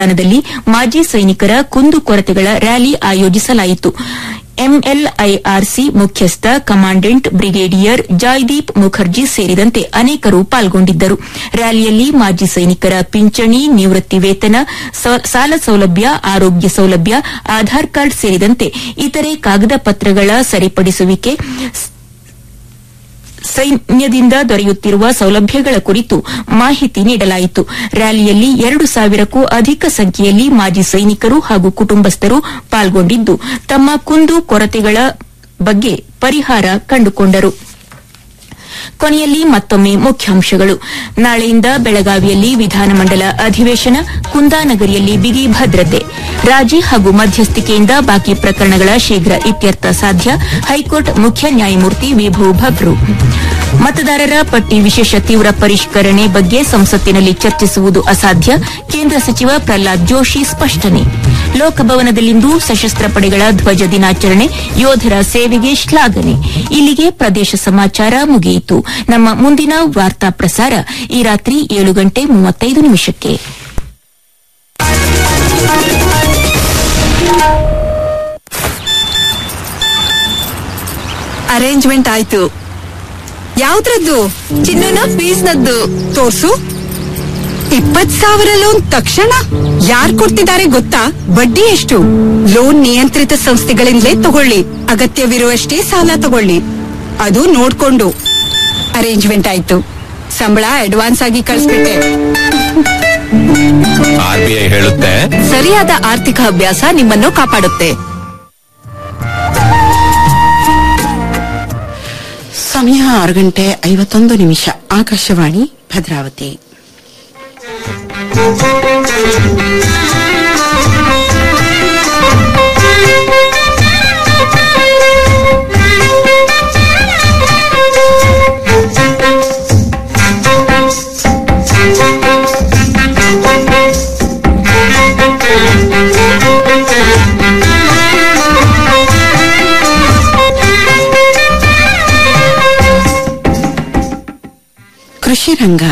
ಮೈದಾನದಲ್ಲಿ ಮಾಜಿ ಸೈನಿಕರ ಕುಂದುಕೊರತೆಗಳ ರ್ಯಾಲಿ ಆಯೋಜಿಸಲಾಯಿತು ಎಂಎಲ್ಐಆರ್ಸಿ ಮುಖ್ಯಸ್ಥ ಕಮಾಂಡೆಂಟ್ ಬ್ರಿಗೇಡಿಯರ್ ಜಾಯ್ದೀಪ್ ಮುಖರ್ಜಿ ಸೇರಿದಂತೆ ಅನೇಕರು ಪಾಲ್ಗೊಂಡಿದ್ದರು ರ್ಯಾಲಿಯಲ್ಲಿ ಮಾಜಿ ಸೈನಿಕರ ಪಿಂಚಣಿ ನಿವೃತ್ತಿ ವೇತನ ಸಾಲ ಸೌಲಭ್ಯ ಆರೋಗ್ಯ ಸೌಲಭ್ಯ ಆಧಾರ್ ಕಾರ್ಡ್ ಸೇರಿದಂತೆ ಇತರೆ ಕಾಗದ ಪತ್ರಗಳ ಸರಿಪಡಿಸುವಿಕೆ ಸೈನ್ಯದಿಂದ ದೊರೆಯುತ್ತಿರುವ ಸೌಲಭ್ಯಗಳ ಕುರಿತು ಮಾಹಿತಿ ನೀಡಲಾಯಿತು ರ್ಯಾಲಿಯಲ್ಲಿ ಎರಡು ಸಾವಿರಕ್ಕೂ ಅಧಿಕ ಸಂಖ್ಯೆಯಲ್ಲಿ ಮಾಜಿ ಸೈನಿಕರು ಹಾಗೂ ಕುಟುಂಬಸ್ಥರು ಪಾಲ್ಗೊಂಡಿದ್ದು ತಮ್ಮ ಕುಂದು ಕೊರತೆಗಳ ಬಗ್ಗೆ ಪರಿಹಾರ ಕಂಡುಕೊಂಡರು ಕೊನೆಯಲ್ಲಿ ಮತ್ತೊಮ್ಮೆ ಮುಖ್ಯಾಂಶಗಳು ನಾಳೆಯಿಂದ ಬೆಳಗಾವಿಯಲ್ಲಿ ವಿಧಾನಮಂಡಲ ಅಧಿವೇಶನ ಕುಂದಾನಗರಿಯಲ್ಲಿ ಬಿಗಿ ಭದ್ರತೆ ರಾಜಿ ಹಾಗೂ ಮಧ್ಯಸ್ಥಿಕೆಯಿಂದ ಬಾಕಿ ಪ್ರಕರಣಗಳ ಶೀಘ್ರ ಇತ್ಯರ್ಥ ಸಾಧ್ಯ ಹೈಕೋರ್ಟ್ ಮುಖ್ಯ ನ್ಯಾಯಮೂರ್ತಿ ವಿಭು ಭಟ್ರು ಮತದಾರರ ಪಟ್ಟಿ ವಿಶೇಷ ತೀವ್ರ ಪರಿಷ್ಕರಣೆ ಬಗ್ಗೆ ಸಂಸತ್ತಿನಲ್ಲಿ ಚರ್ಚಿಸುವುದು ಅಸಾಧ್ಯ ಕೇಂದ್ರ ಸಚಿವ ಪ್ರಹ್ಲಾದ್ ಜೋಶಿ ಸ್ಪಷ್ಟನೆ ಲೋಕಭವನದಲ್ಲಿಂದು ಸಶಸ್ತ್ರ ಪಡೆಗಳ ಧ್ವಜ ದಿನಾಚರಣೆ ಯೋಧರ ಸೇವೆಗೆ ಶ್ಲಾಘನೆ ಇಲ್ಲಿಗೆ ಪ್ರದೇಶ ಸಮಾಚಾರ ಮುಗಿಯಿತು ನಮ್ಮ ಮುಂದಿನ ವಾರ್ತಾ ಪ್ರಸಾರ ಈ ರಾತ್ರಿ ಏಳು ಗಂಟೆ ಮೂವತ್ತೈದು ನಿಮಿಷಕ್ಕೆ ಅರೇಂಜ್ಮೆಂಟ್ ಆಯ್ತು ಯಾವ್ದ್ರದ್ದು ಚಿನ್ನನ ಫೀಸ್ನದ್ದು ತೋರ್ಸು ಇಪ್ಪತ್ ಸಾವಿರ ಲೋನ್ ತಕ್ಷಣ ಯಾರ್ ಕೊಡ್ತಿದ್ದಾರೆ ಗೊತ್ತಾ ಬಡ್ಡಿ ಎಷ್ಟು ಲೋನ್ ನಿಯಂತ್ರಿತ ಸಂಸ್ಥೆಗಳಿಂದಲೇ ತಗೊಳ್ಳಿ ಅಗತ್ಯವಿರುವಷ್ಟೇ ಸಾಲ ತಗೊಳ್ಳಿ ಅದು ನೋಡ್ಕೊಂಡು ಅರೇಂಜ್ಮೆಂಟ್ ಆಯ್ತು ಸಂಬಳ ಅಡ್ವಾನ್ಸ್ ಆಗಿ ಕಳಿಸ್ಬಿಟ್ಟೆ ಆರ್ಬಿಐ ಹೇಳುತ್ತೆ ಸರಿಯಾದ ಆರ್ಥಿಕ ಅಭ್ಯಾಸ ನಿಮ್ಮನ್ನು ಕಾಪಾಡುತ್ತೆ ಸಮಯ ಆರು ಗಂಟೆ ಐವತ್ತೊಂದು ನಿಮಿಷ ಆಕಾಶವಾಣಿ ಭದ್ರಾವತಿ ಕೃಷಿ ರಂಗ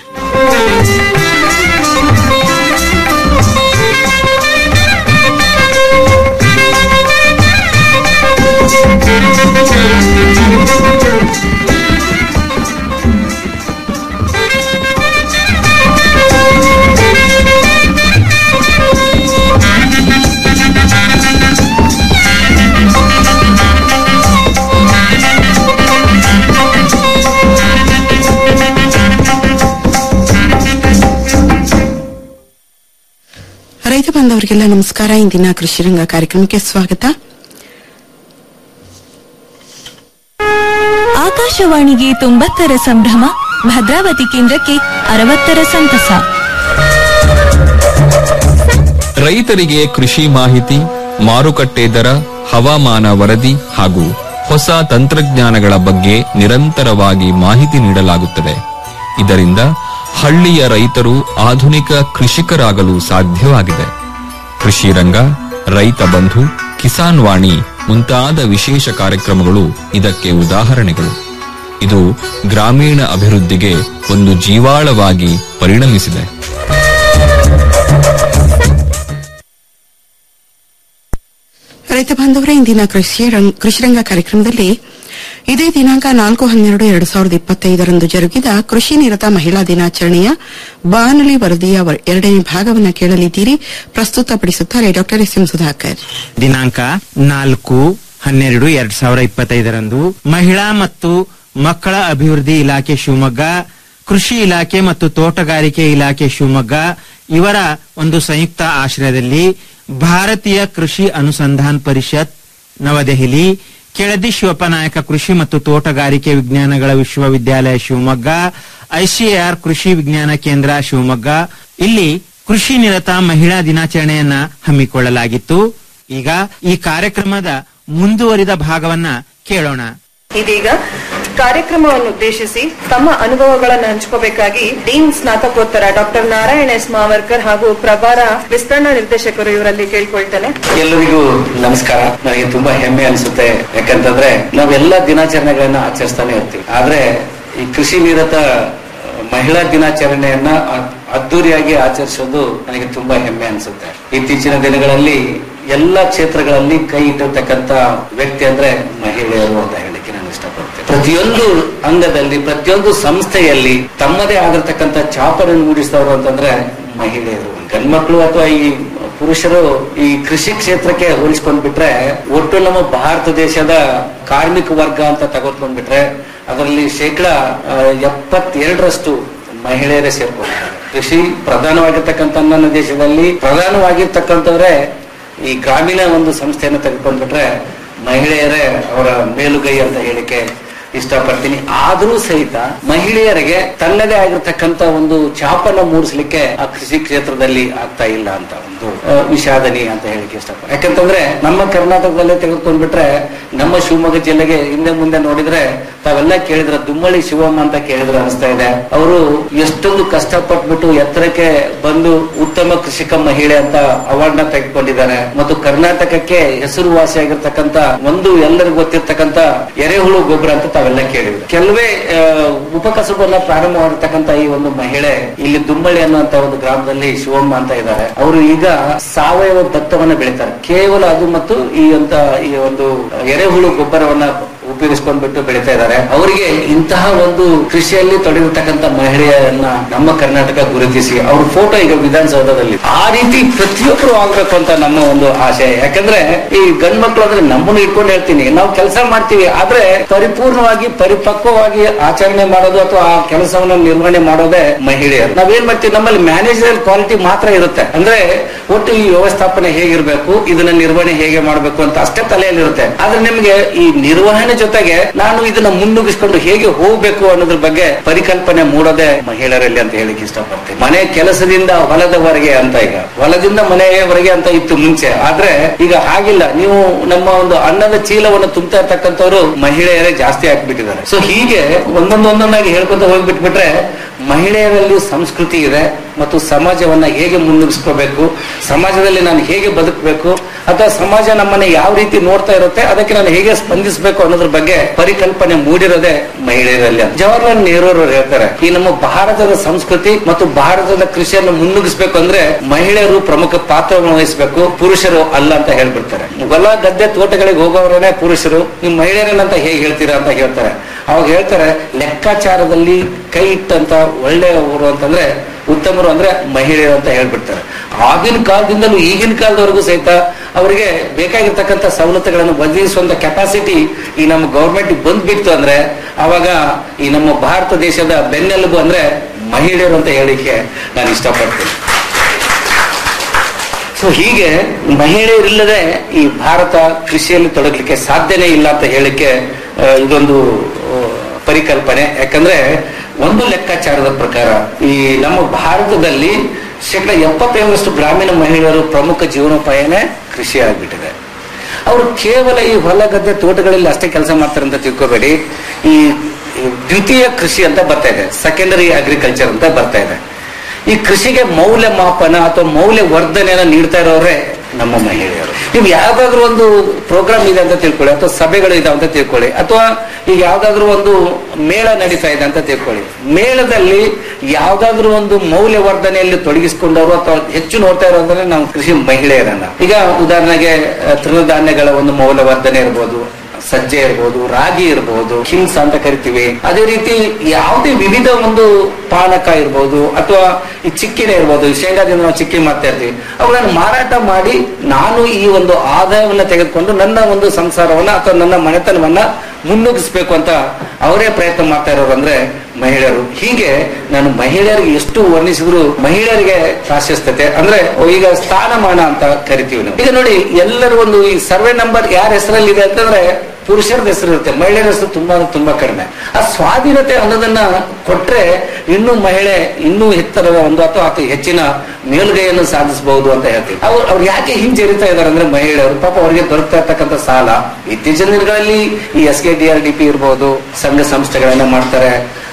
ರೈತ ಬಾಂಧವರಿಗೆಲ್ಲ ನಮಸ್ಕಾರ ಇಂದಿನ ಕೃಷಿ ರಂಗ ಕಾರ್ಯಕ್ರಮಕ್ಕೆ ಸ್ವಾಗತ ಆಕಾಶವಾಣಿಗೆ ತೊಂಬತ್ತರ ಸಂಭ್ರಮ ಭದ್ರಾವತಿ ಕೇಂದ್ರಕ್ಕೆ ಅರವತ್ತರ ಸಂತಸ ರೈತರಿಗೆ ಕೃಷಿ ಮಾಹಿತಿ ಮಾರುಕಟ್ಟೆ ದರ ಹವಾಮಾನ ವರದಿ ಹಾಗೂ ಹೊಸ ತಂತ್ರಜ್ಞಾನಗಳ ಬಗ್ಗೆ ನಿರಂತರವಾಗಿ ಮಾಹಿತಿ ನೀಡಲಾಗುತ್ತದೆ ಇದರಿಂದ ಹಳ್ಳಿಯ ರೈತರು ಆಧುನಿಕ ಕೃಷಿಕರಾಗಲು ಸಾಧ್ಯವಾಗಿದೆ ಕೃಷಿ ರಂಗ ರೈತ ಬಂಧು ಕಿಸಾನ್ ವಾಣಿ ಮುಂತಾದ ವಿಶೇಷ ಕಾರ್ಯಕ್ರಮಗಳು ಇದಕ್ಕೆ ಉದಾಹರಣೆಗಳು ಇದು ಗ್ರಾಮೀಣ ಅಭಿವೃದ್ಧಿಗೆ ಒಂದು ಜೀವಾಳವಾಗಿ ಪರಿಣಮಿಸಿದೆ ರೈತ ಬಾಂಧವರ ಇಂದಿನ ಕೃಷಿ ರಂಗ- ಕೃಷಿ ರಂಗ ಕಾರ್ಯಕ್ರಮದಲ್ಲಿ ಇದೇ ದಿನಾಂಕ ನಾಲ್ಕು ಹನ್ನೆರಡು ಎರಡು ಸಾವಿರದ ಇಪ್ಪತ್ತೈದರಂದು ಜರುಗಿದ ಕೃಷಿ ನಿರತ ಮಹಿಳಾ ದಿನಾಚರಣೆಯ ಬಾನುಲಿ ವರದಿಯ ವ- ಎರಡನೇ ಭಾಗವನ್ನು ಕೇಳಲಿದ್ದೀರಿ ಪ್ರಸ್ತುತಪಡಿಸುತ್ತಾರೆ ಡಾಕ್ಟರ್ ಎಸ್ ಎಂ ಸುಧಾಕರ್ ದಿನಾಂಕ ನಾಲ್ಕು ಹನ್ನೆರಡು ಎರಡ್ ಸಾವಿರ ಇಪ್ಪತ್ತೈದರಂದು ಮಹಿಳಾ ಮತ್ತು ಮಕ್ಕಳ ಅಭಿವೃದ್ಧಿ ಇಲಾಖೆ ಶಿವಮೊಗ್ಗ ಕೃಷಿ ಇಲಾಖೆ ಮತ್ತು ತೋಟಗಾರಿಕೆ ಇಲಾಖೆ ಶಿವಮೊಗ್ಗ ಇವರ ಒಂದು ಸಂಯುಕ್ತ ಆಶ್ರಯದಲ್ಲಿ ಭಾರತೀಯ ಕೃಷಿ ಅನುಸಂಧಾನ್ ಪರಿಷತ್ ನವದೆಹಲಿ ಕೆಳದಿ ಶಿವಪ್ಪನಾಯಕ ಕೃಷಿ ಮತ್ತು ತೋಟಗಾರಿಕೆ ವಿಜ್ಞಾನಗಳ ವಿಶ್ವವಿದ್ಯಾಲಯ ಶಿವಮೊಗ್ಗ ಐಸಿಎಆರ್ ಕೃಷಿ ವಿಜ್ಞಾನ ಕೇಂದ್ರ ಶಿವಮೊಗ್ಗ ಇಲ್ಲಿ ಕೃಷಿ ನಿರತ ಮಹಿಳಾ ದಿನಾಚರಣೆಯನ್ನ ಹಮ್ಮಿಕೊಳ್ಳಲಾಗಿತ್ತು ಈಗ ಈ ಕಾರ್ಯಕ್ರಮದ ಮುಂದುವರಿದ ಭಾಗವನ್ನ ಕೇಳೋಣ ಇದೀಗ ಕಾರ್ಯಕ್ರಮವನ್ನು ಉದ್ದೇಶಿಸಿ ತಮ್ಮ ಅನುಭವಗಳನ್ನು ಹಂಚ್ಕೋಬೇಕಾಗಿ ಡೀನ್ ಸ್ನಾತಕೋತ್ತರ ಡಾಕ್ಟರ್ ನಾರಾಯಣ ಎಸ್ ಮಾವರ್ಕರ್ ಹಾಗೂ ಪ್ರಭಾರ ವಿಸ್ತರಣಾ ನಿರ್ದೇಶಕರು ಇವರಲ್ಲಿ ಕೇಳ್ಕೊಳ್ತೇನೆ ಎಲ್ಲರಿಗೂ ನಮಸ್ಕಾರ ನನಗೆ ತುಂಬಾ ಹೆಮ್ಮೆ ಅನಿಸುತ್ತೆ ಯಾಕಂತಂದ್ರೆ ನಾವೆಲ್ಲ ದಿನಾಚರಣೆಗಳನ್ನ ಆಚರಿಸ್ತಾನೆ ಇರ್ತೀವಿ ಆದ್ರೆ ಈ ಕೃಷಿ ನಿರತ ಮಹಿಳಾ ದಿನಾಚರಣೆಯನ್ನ ಅ- ಅದ್ದೂರಿಯಾಗಿ ಆಚರಿಸೋದು ನನಗೆ ತುಂಬಾ ಹೆಮ್ಮೆ ಅನ್ಸುತ್ತೆ ಇತ್ತೀಚಿನ ದಿನಗಳಲ್ಲಿ ಎಲ್ಲ ಕ್ಷೇತ್ರಗಳಲ್ಲಿ ಕೈ ಇಟ್ಟಿರ್ತಕ್ಕಂತ ವ್ಯಕ್ತಿ ಅಂದ್ರೆ ಮಹಿಳೆಯರು ಅಂತ ಹೇಳಿಕ್ಕೆ ನಾನು ಇಷ್ಟಪಡ್ತೇನೆ ಪ್ರತಿಯೊಂದು ಅಂಗದಲ್ಲಿ ಪ್ರತಿಯೊಂದು ಸಂಸ್ಥೆಯಲ್ಲಿ ತಮ್ಮದೇ ಆಗಿರ್ತಕ್ಕಂಥ ಚಾಪನ್ನು ಮೂಡಿಸಿದವರು ಅಂತಂದ್ರೆ ಮಹಿಳೆಯರು ಗಂಡ್ಮಕ್ಳು ಅಥವಾ ಈ ಪುರುಷರು ಈ ಕೃಷಿ ಕ್ಷೇತ್ರಕ್ಕೆ ಹೋಲಿಸ್ಕೊಂಡ್ಬಿಟ್ರೆ ಒಟ್ಟು ನಮ್ಮ ಭಾರತ ದೇಶದ ಕಾರ್ಮಿಕ ವರ್ಗ ಅಂತ ತಗೊಂಡ್ಬಿಟ್ರೆ ಅದರಲ್ಲಿ ಶೇಕಡ ಆ, ಎಪ್ಪತ್ತೆರಡರಷ್ಟು ಮಹಿಳೆಯರೇ ಸೇರ್ಕೊಂಡಿದ್ದಾರೆ ಕೃಷಿ ಪ್ರಧಾನವಾಗಿರ್ತಕ್ಕಂಥ ನನ್ನ ದೇಶದಲ್ಲಿ ಪ್ರಧಾನವಾಗಿರ್ತಕ್ಕಂಥವ್ರೆ ಈ ಗ್ರಾಮೀಣ ಒಂದು ಸಂಸ್ಥೆಯನ್ನು ತೆಗೆದುಕೊಂಡ್ಬಿಟ್ರೆ ಮಹಿಳೆಯರೇ ಅವರ ಮೇಲುಗೈ ಅಂತ ಹೇಳಿಕೆ ಇಷ್ಟಪಡ್ತೀನಿ ಆದರೂ ಸಹಿತ ಮಹಿಳೆಯರಿಗೆ ತನ್ನದೇ ಆಗಿರ್ತಕ್ಕಂಥ ಒಂದು ಚಾಪನ್ನ ಮೂಡಿಸ್ಲಿಕ್ಕೆ ಆ ಕೃಷಿ ಕ್ಷೇತ್ರದಲ್ಲಿ ಆಗ್ತಾ ಇಲ್ಲ ಅಂತ ಒಂದು ಆ, ವಿಷಾದನೀಯ ಅಂತ ಹೇಳಿಕೆ ಇಷ್ಟಪಡ್ತೀನಿ ಯಾಕಂತಂದ್ರೆ ನಮ್ಮ ಕರ್ನಾಟಕದಲ್ಲೇ ತೆಗೆದುಕೊಂಡ್ಬಿಟ್ರೆ ನಮ್ಮ ಶಿವಮೊಗ್ಗ ಜಿಲ್ಲೆಗೆ ಹಿಂದೆ ಮುಂದೆ ನೋಡಿದ್ರೆ ತಾವೆಲ್ಲ ಕೇಳಿದ್ರೆ ದುಮ್ಮಳಿ ಶಿವಮ್ಮ ಅಂತ ಕೇಳಿದ್ರೆ ಅನಿಸ್ತಾ ಇದೆ ಅವರು ಎಷ್ಟೊಂದು ಕಷ್ಟಪಟ್ಬಿಟ್ಟು ಎತ್ತರಕ್ಕೆ ಬಂದು ಉತ್ತಮ ಕೃಷಿಕ ಮಹಿಳೆ ಅಂತ ಅವಾರ್ಡ್ ನ ತೆಗೆದುಕೊಂಡಿದ್ದಾರೆ ಮತ್ತು ಕರ್ನಾಟಕಕ್ಕೆ ಹೆಸರುವಾಸಿಯಾಗಿರ್ತಕ್ಕಂಥ ಒಂದು ಎಲ್ಲರಿಗೂ ಗೊತ್ತಿರ್ತಕ್ಕಂಥ ಎರೆಹುಳು ಗೊಬ್ಬರ ಅಂತ ತಾವೆಲ್ಲ ಕೇಳಿದ್ರು ಕೆಲವೇ ಆ, ಉಪಕಸಬನ್ನ ಪ್ರಾರಂಭ ಮಾಡಿರ್ತಕ್ಕಂಥ ಈ ಒಂದು ಮಹಿಳೆ ಇಲ್ಲಿ ದುಮ್ಮಳಿ ಅನ್ನುವಂತ ಒಂದು ಗ್ರಾಮದಲ್ಲಿ ಶಿವಮ್ಮ ಅಂತ ಇದ್ದಾರೆ ಅವರು ಈಗ ಸಾವಯವ ಭತ್ತವನ್ನ ಬೆಳೀತಾರೆ ಕೇವಲ ಅದು ಮತ್ತು ಈ ಅಂತ ಈ ಒಂದು ಎರೆಹುಳು ಗೊಬ್ಬರವನ್ನ ಉಪಯೋಗಿಸ್ಕೊಂಡ್ಬಿಟ್ಟು ಬೆಳೀತಾ ಇದ್ದಾರೆ ಅವರಿಗೆ ಇಂತಹ ಒಂದು ಕೃಷಿಯಲ್ಲಿ ತೊಡಗಿರ್ತಕ್ಕಂಥ ಮಹಿಳೆಯರನ್ನ ನಮ್ಮ ಕರ್ನಾಟಕ ಗುರುತಿಸಿ ಅವ್ರ ಫೋಟೋ ಈಗ ವಿಧಾನಸೌಧದಲ್ಲಿ ಆ ರೀತಿ ಪ್ರತಿಯೊಬ್ಬರು ಆಗ್ಬೇಕು ಅಂತ ನಮ್ಮ ಒಂದು ಆಶಯ ಯಾಕಂದ್ರೆ ಈ ಗಂಡ್ ಮಕ್ಳು ಅಂದ್ರೆ ನಮ್ಮನ್ನು ಇಟ್ಕೊಂಡು ಹೇಳ್ತೀನಿ ನಾವು ಕೆಲಸ ಮಾಡ್ತೀವಿ ಆದ್ರೆ ಪರಿಪೂರ್ಣವಾಗಿ ಪರಿಪಕ್ವವಾಗಿ ಆಚರಣೆ ಮಾಡೋದು ಅಥವಾ ಆ ಕೆಲಸವನ್ನು ನಿರ್ವಹಣೆ ಮಾಡೋದೇ ಮಹಿಳೆಯರು ನಾವೇನ್ ಮಾಡ್ತೀವಿ ನಮ್ಮಲ್ಲಿ ಮ್ಯಾನೇಜರ್ ಕ್ವಾಲಿಟಿ ಮಾತ್ರ ಇರುತ್ತೆ ಅಂದ್ರೆ ಒಟ್ಟು ಈ ವ್ಯವಸ್ಥಾಪನೆ ಹೇಗಿರ್ಬೇಕು ಇದನ್ನ ನಿರ್ವಹಣೆ ಹೇಗೆ ಮಾಡಬೇಕು ಅಂತ ಅಷ್ಟೇ ತಲೆಯಲ್ಲಿರುತ್ತೆ ಆದ್ರೆ ನಿಮ್ಗೆ ಈ ನಿರ್ವಹಣೆ ಜೊತೆಗೆ ನಾನು ಇದನ್ನ ಮುನ್ನುಗ್ಗಿಸ್ಕೊಂಡು ಹೇಗೆ ಹೋಗ್ಬೇಕು ಅನ್ನೋದ್ರ ಬಗ್ಗೆ ಪರಿಕಲ್ಪನೆ ಮೂಡೋದೇ ಮಹಿಳೆಯರಲ್ಲಿ ಅಂತ ಹೇಳಿಕ್ ಇಷ್ಟಪಡ್ತೀನಿ ಮನೆ ಕೆಲಸದಿಂದ ಹೊಲದವರೆಗೆ ಅಂತ ಈಗ ಹೊಲದಿಂದ ಮನೆಯವರೆಗೆ ಅಂತ ಇತ್ತು ಮುಂಚೆ ಆದ್ರೆ ಈಗ ಹಾಗಿಲ್ಲ ನೀವು ನಮ್ಮ ಒಂದು ಅನ್ನದ ಚೀಲವನ್ನು ತುಂಬ್ತಾ ಇರ್ತಕ್ಕಂಥವ್ರು ಮಹಿಳೆಯರೇ ಜಾಸ್ತಿ ಆಗ್ಬಿಟ್ಟಿದ್ದಾರೆ ಸೊ ಹೀಗೆ ಒಂದೊಂದು ಒಂದೊಂದಾಗಿ ಹೇಳ್ಕೊತ ಹೋಗ್ಬಿಟ್ಬಿಟ್ರೆ ಮಹಿಳೆಯರಲ್ಲಿ ಸಂಸ್ಕೃತಿ ಇದೆ ಮತ್ತು ಸಮಾಜವನ್ನ ಹೇಗೆ ಮುನ್ನುಗ್ಗಿಸ್ಕೋಬೇಕು ಸಮಾಜದಲ್ಲಿ ನಾನು ಹೇಗೆ ಬದುಕಬೇಕು ಅಥವಾ ಸಮಾಜ ನಮ್ಮನ್ನ ಯಾವ ರೀತಿ ನೋಡ್ತಾ ಇರುತ್ತೆ ಅದಕ್ಕೆ ನಾನು ಹೇಗೆ ಸ್ಪಂದಿಸಬೇಕು ಅನ್ನೋದ್ರ ಬಗ್ಗೆ ಪರಿಕಲ್ಪನೆ ಮೂಡಿರೋದೇ ಮಹಿಳೆಯರಲ್ಲಿ ಅಂತ. ಜವಾಹರ್ಲಾಲ್ ನೆಹರು ಅವರು ಹೇಳ್ತಾರೆ ಈ ನಮ್ಮ ಭಾರತದ ಸಂಸ್ಕೃತಿ ಮತ್ತು ಭಾರತದ ಕೃಷಿಯನ್ನು ಮುನ್ನುಗ್ಗಿಸ್ಬೇಕು ಅಂದ್ರೆ ಮಹಿಳೆಯರು ಪ್ರಮುಖ ಪಾತ್ರವನ್ನು ವಹಿಸಬೇಕು ಪುರುಷರು ಅಲ್ಲ ಅಂತ ಹೇಳ್ಬಿಡ್ತಾರೆ ಹೊಲ ಗದ್ದೆ ತೋಟಗಳಿಗೆ ಹೋಗೋರೇ ಪುರುಷರು ನೀವು ಮಹಿಳೆಯರನ್ನಂತ ಹೇಗೆ ಹೇಳ್ತೀರಾ ಅಂತ ಹೇಳ್ತಾರೆ ಅವಾಗ ಹೇಳ್ತಾರೆ ಲೆಕ್ಕಾಚಾರದಲ್ಲಿ ಕೈ ಇಟ್ಟಂತ ಒಳ್ಳೆಯವರು ಅಂತಂದ್ರೆ ಉತ್ತಮರು ಅಂದ್ರೆ ಮಹಿಳೆಯರು ಅಂತ ಹೇಳ್ಬಿಡ್ತಾರೆ ಆಗಿನ ಕಾಲದಿಂದಲೂ ಈಗಿನ ಕಾಲದವರೆಗೂ ಸಹಿತ ಅವರಿಗೆ ಬೇಕಾಗಿರ್ತಕ್ಕಂಥ ಸವಲತ್ತುಗಳನ್ನು ಒದಗಿಸುವಂತ ಕೆಪಾಸಿಟಿ ಈ ನಮ್ಮ ಗೌರ್ಮೆಂಟ್ ಬಂದ್ಬಿಡ್ತು ಅಂದ್ರೆ ಅವಾಗ ಈ ನಮ್ಮ ಭಾರತ ದೇಶದ ಬೆನ್ನೆಲುಬು ಅಂದ್ರೆ ಮಹಿಳೆಯರು ಅಂತ ಹೇಳಿಕ್ಕೆ ನಾನು ಇಷ್ಟಪಡ್ತೀನಿ ಸೊ ಹೀಗೆ ಮಹಿಳೆಯರಿಲ್ಲದೆ ಈ ಭಾರತ ಕೃಷಿಯಲ್ಲಿ ತೊಡಗಲಿಕ್ಕೆ ಸಾಧ್ಯನೇ ಇಲ್ಲ ಅಂತ ಹೇಳಿಕ್ಕೆ ಆ, ಇದೊಂದು ಆ, ಪರಿಕಲ್ಪನೆ ಯಾಕಂದ್ರೆ ಒಂದು ಲೆಕ್ಕಾಚಾರದ ಪ್ರಕಾರ ಈ ನಮ್ಮ ಭಾರತದಲ್ಲಿ ಶೇಕಡ ಎಪ್ಪತ್ತೈದರಷ್ಟು ಗ್ರಾಮೀಣ ಮಹಿಳೆಯರು ಪ್ರಮುಖ ಜೀವನೋಪಾಯನೇ ಕೃಷಿ ಆಗ್ಬಿಟ್ಟಿದೆ ಅವರು ಕೇವಲ ಈ ಹೊಲ ಗದ್ದೆ ತೋಟಗಳಲ್ಲಿ ಅಷ್ಟೇ ಕೆಲಸ ಮಾಡ್ತಾರೆ ಅಂತ ತಿಳ್ಕೊಬೇಡಿ ಈ ಈ ದ್ವಿತೀಯ ಕೃಷಿ ಅಂತ ಬರ್ತಾ ಇದೆ ಸೆಕೆಂಡರಿ ಅಗ್ರಿಕಲ್ಚರ್ ಅಂತ ಬರ್ತಾ ಇದೆ ಈ ಕೃಷಿಗೆ ಮೌಲ್ಯ ಮಾಪನ ಅಥವಾ ಮೌಲ್ಯ ವರ್ಧನೆಯನ್ನ ನೀಡ್ತಾ ಇರೋರೇ ನಮ್ಮ ಮಹಿಳೆಯರು ನೀವು ಯಾವ್ದಾದ್ರು ಒಂದು ಪ್ರೋಗ್ರಾಮ್ ಇದೆ ಅಂತ ತಿಳ್ಕೊಳ್ಳಿ ಅಥವಾ ಸಭೆಗಳು ಇದೆ ಅಂತ ತಿಳ್ಕೊಳ್ಳಿ ಅಥವಾ ಈಗ ಯಾವ್ದಾದ್ರು ಒಂದು ಮೇಳ ನಡೀತಾ ಇದೆ ಅಂತ ತಿಳ್ಕೊಳ್ಳಿ ಮೇಳದಲ್ಲಿ ಯಾವ್ದಾದ್ರು ಒಂದು ಮೌಲ್ಯ ವರ್ಧನೆಯಲ್ಲಿ ತೊಡಗಿಸಿಕೊಂಡವರು ಅಥವಾ ಹೆಚ್ಚು ನೋಡ್ತಾ ಇರೋದಂದ್ರೆ ನಾವು ಕೃಷಿ ಮಹಿಳೆಯರನ್ನ ಈಗ ಉದಾಹರಣೆಗೆ ಆ, ತೃಣಧಾನ್ಯಗಳ ಒಂದು ಮೌಲ್ಯವರ್ಧನೆ ಇರ್ಬೋದು ಸಜ್ಜೆ ಇರ್ಬೋದು ರಾಗಿ ಇರ್ಬೋದು ಹಿಂಗ್ಸ್ ಅಂತ ಕರಿತೀವಿ ಅದೇ ರೀತಿ ಯಾವುದೇ ವಿವಿಧ ಒಂದು ಪಾನಕ ಇರ್ಬೋದು ಅಥವಾ ಈ ಚಿಕ್ಕಿನ ಇರ್ಬೋದು ಈ ಶೇಂಗಾದಿಂದ ನಾವು ಚಿಕ್ಕಿ ಮಾಡ್ತಾ ಇರ್ತೀವಿ ಅವುಗಳನ್ನು ಮಾರಾಟ ಮಾಡಿ ನಾನು ಈ ಒಂದು ಆದಾಯವನ್ನ ತೆಗೆದುಕೊಂಡು ನನ್ನ ಒಂದು ಸಂಸಾರವನ್ನ ಅಥವಾ ನನ್ನ ಮನೆತನವನ್ನ ಮುನ್ನುಗ್ಗಿಸ್ಬೇಕು ಅಂತ ಅವರೇ ಪ್ರಯತ್ನ ಮಾಡ್ತಾ ಇರೋರು ಅಂದ್ರೆ ಮಹಿಳೆಯರು ಹೀಗೆ ನಾನು ಮಹಿಳೆಯರಿಗೆ ಎಷ್ಟು ವರ್ಣಿಸಿದ್ರು ಮಹಿಳೆಯರಿಗೆ ಪ್ರಾಶಸ್ತ್ಯತೆ ಅಂದ್ರೆ ಈಗ ಸ್ಥಾನಮಾನ ಅಂತ ಕರಿತೀವಿ ನಾವು ಈಗ ನೋಡಿ ಎಲ್ಲರೂ ಒಂದು ಈ ಸರ್ವೆ ನಂಬರ್ ಯಾರ ಹೆಸರಲ್ಲಿ ಇದೆ ಅಂತಂದ್ರೆ ಪುರುಷರದ ಹೆಸರು ಇರುತ್ತೆ ಮಹಿಳೆಯರ ಹೆಸರು ತುಂಬಾ ಅಂದ್ರೆ ತುಂಬಾ ಕಡಿಮೆ ಆ ಸ್ವಾಧೀನತೆ ಅನ್ನೋದನ್ನ ಕೊಟ್ರೆ ಇನ್ನೂ ಮಹಿಳೆ ಇನ್ನೂ ಎತ್ತರದ ಒಂದು ಅಥವಾ ಅತಿ ಹೆಚ್ಚಿನ ಮೇಲುಗೈಯನ್ನು ಸಾಧಿಸಬಹುದು ಅಂತ ಹೇಳ್ತೀವಿ ಅವ್ರು ಅವ್ರು ಯಾಕೆ ಹಿಂಜರಿತಾ ಇದಾರೆ ಅಂದ್ರೆ ಮಹಿಳೆಯರು ಪಾಪ ಅವರಿಗೆ ದೊರಕ್ತಾ ಇರ್ತಕ್ಕಂಥ ಸಾಲ ಇತ್ತೀಚಿನ ದಿನಗಳಲ್ಲಿ ಈ S K D R D P ಇರ್ಬೋದು ಸಂಘ ಸಂಸ್ಥೆಗಳನ್ನ ಮಾಡ್ತಾರೆ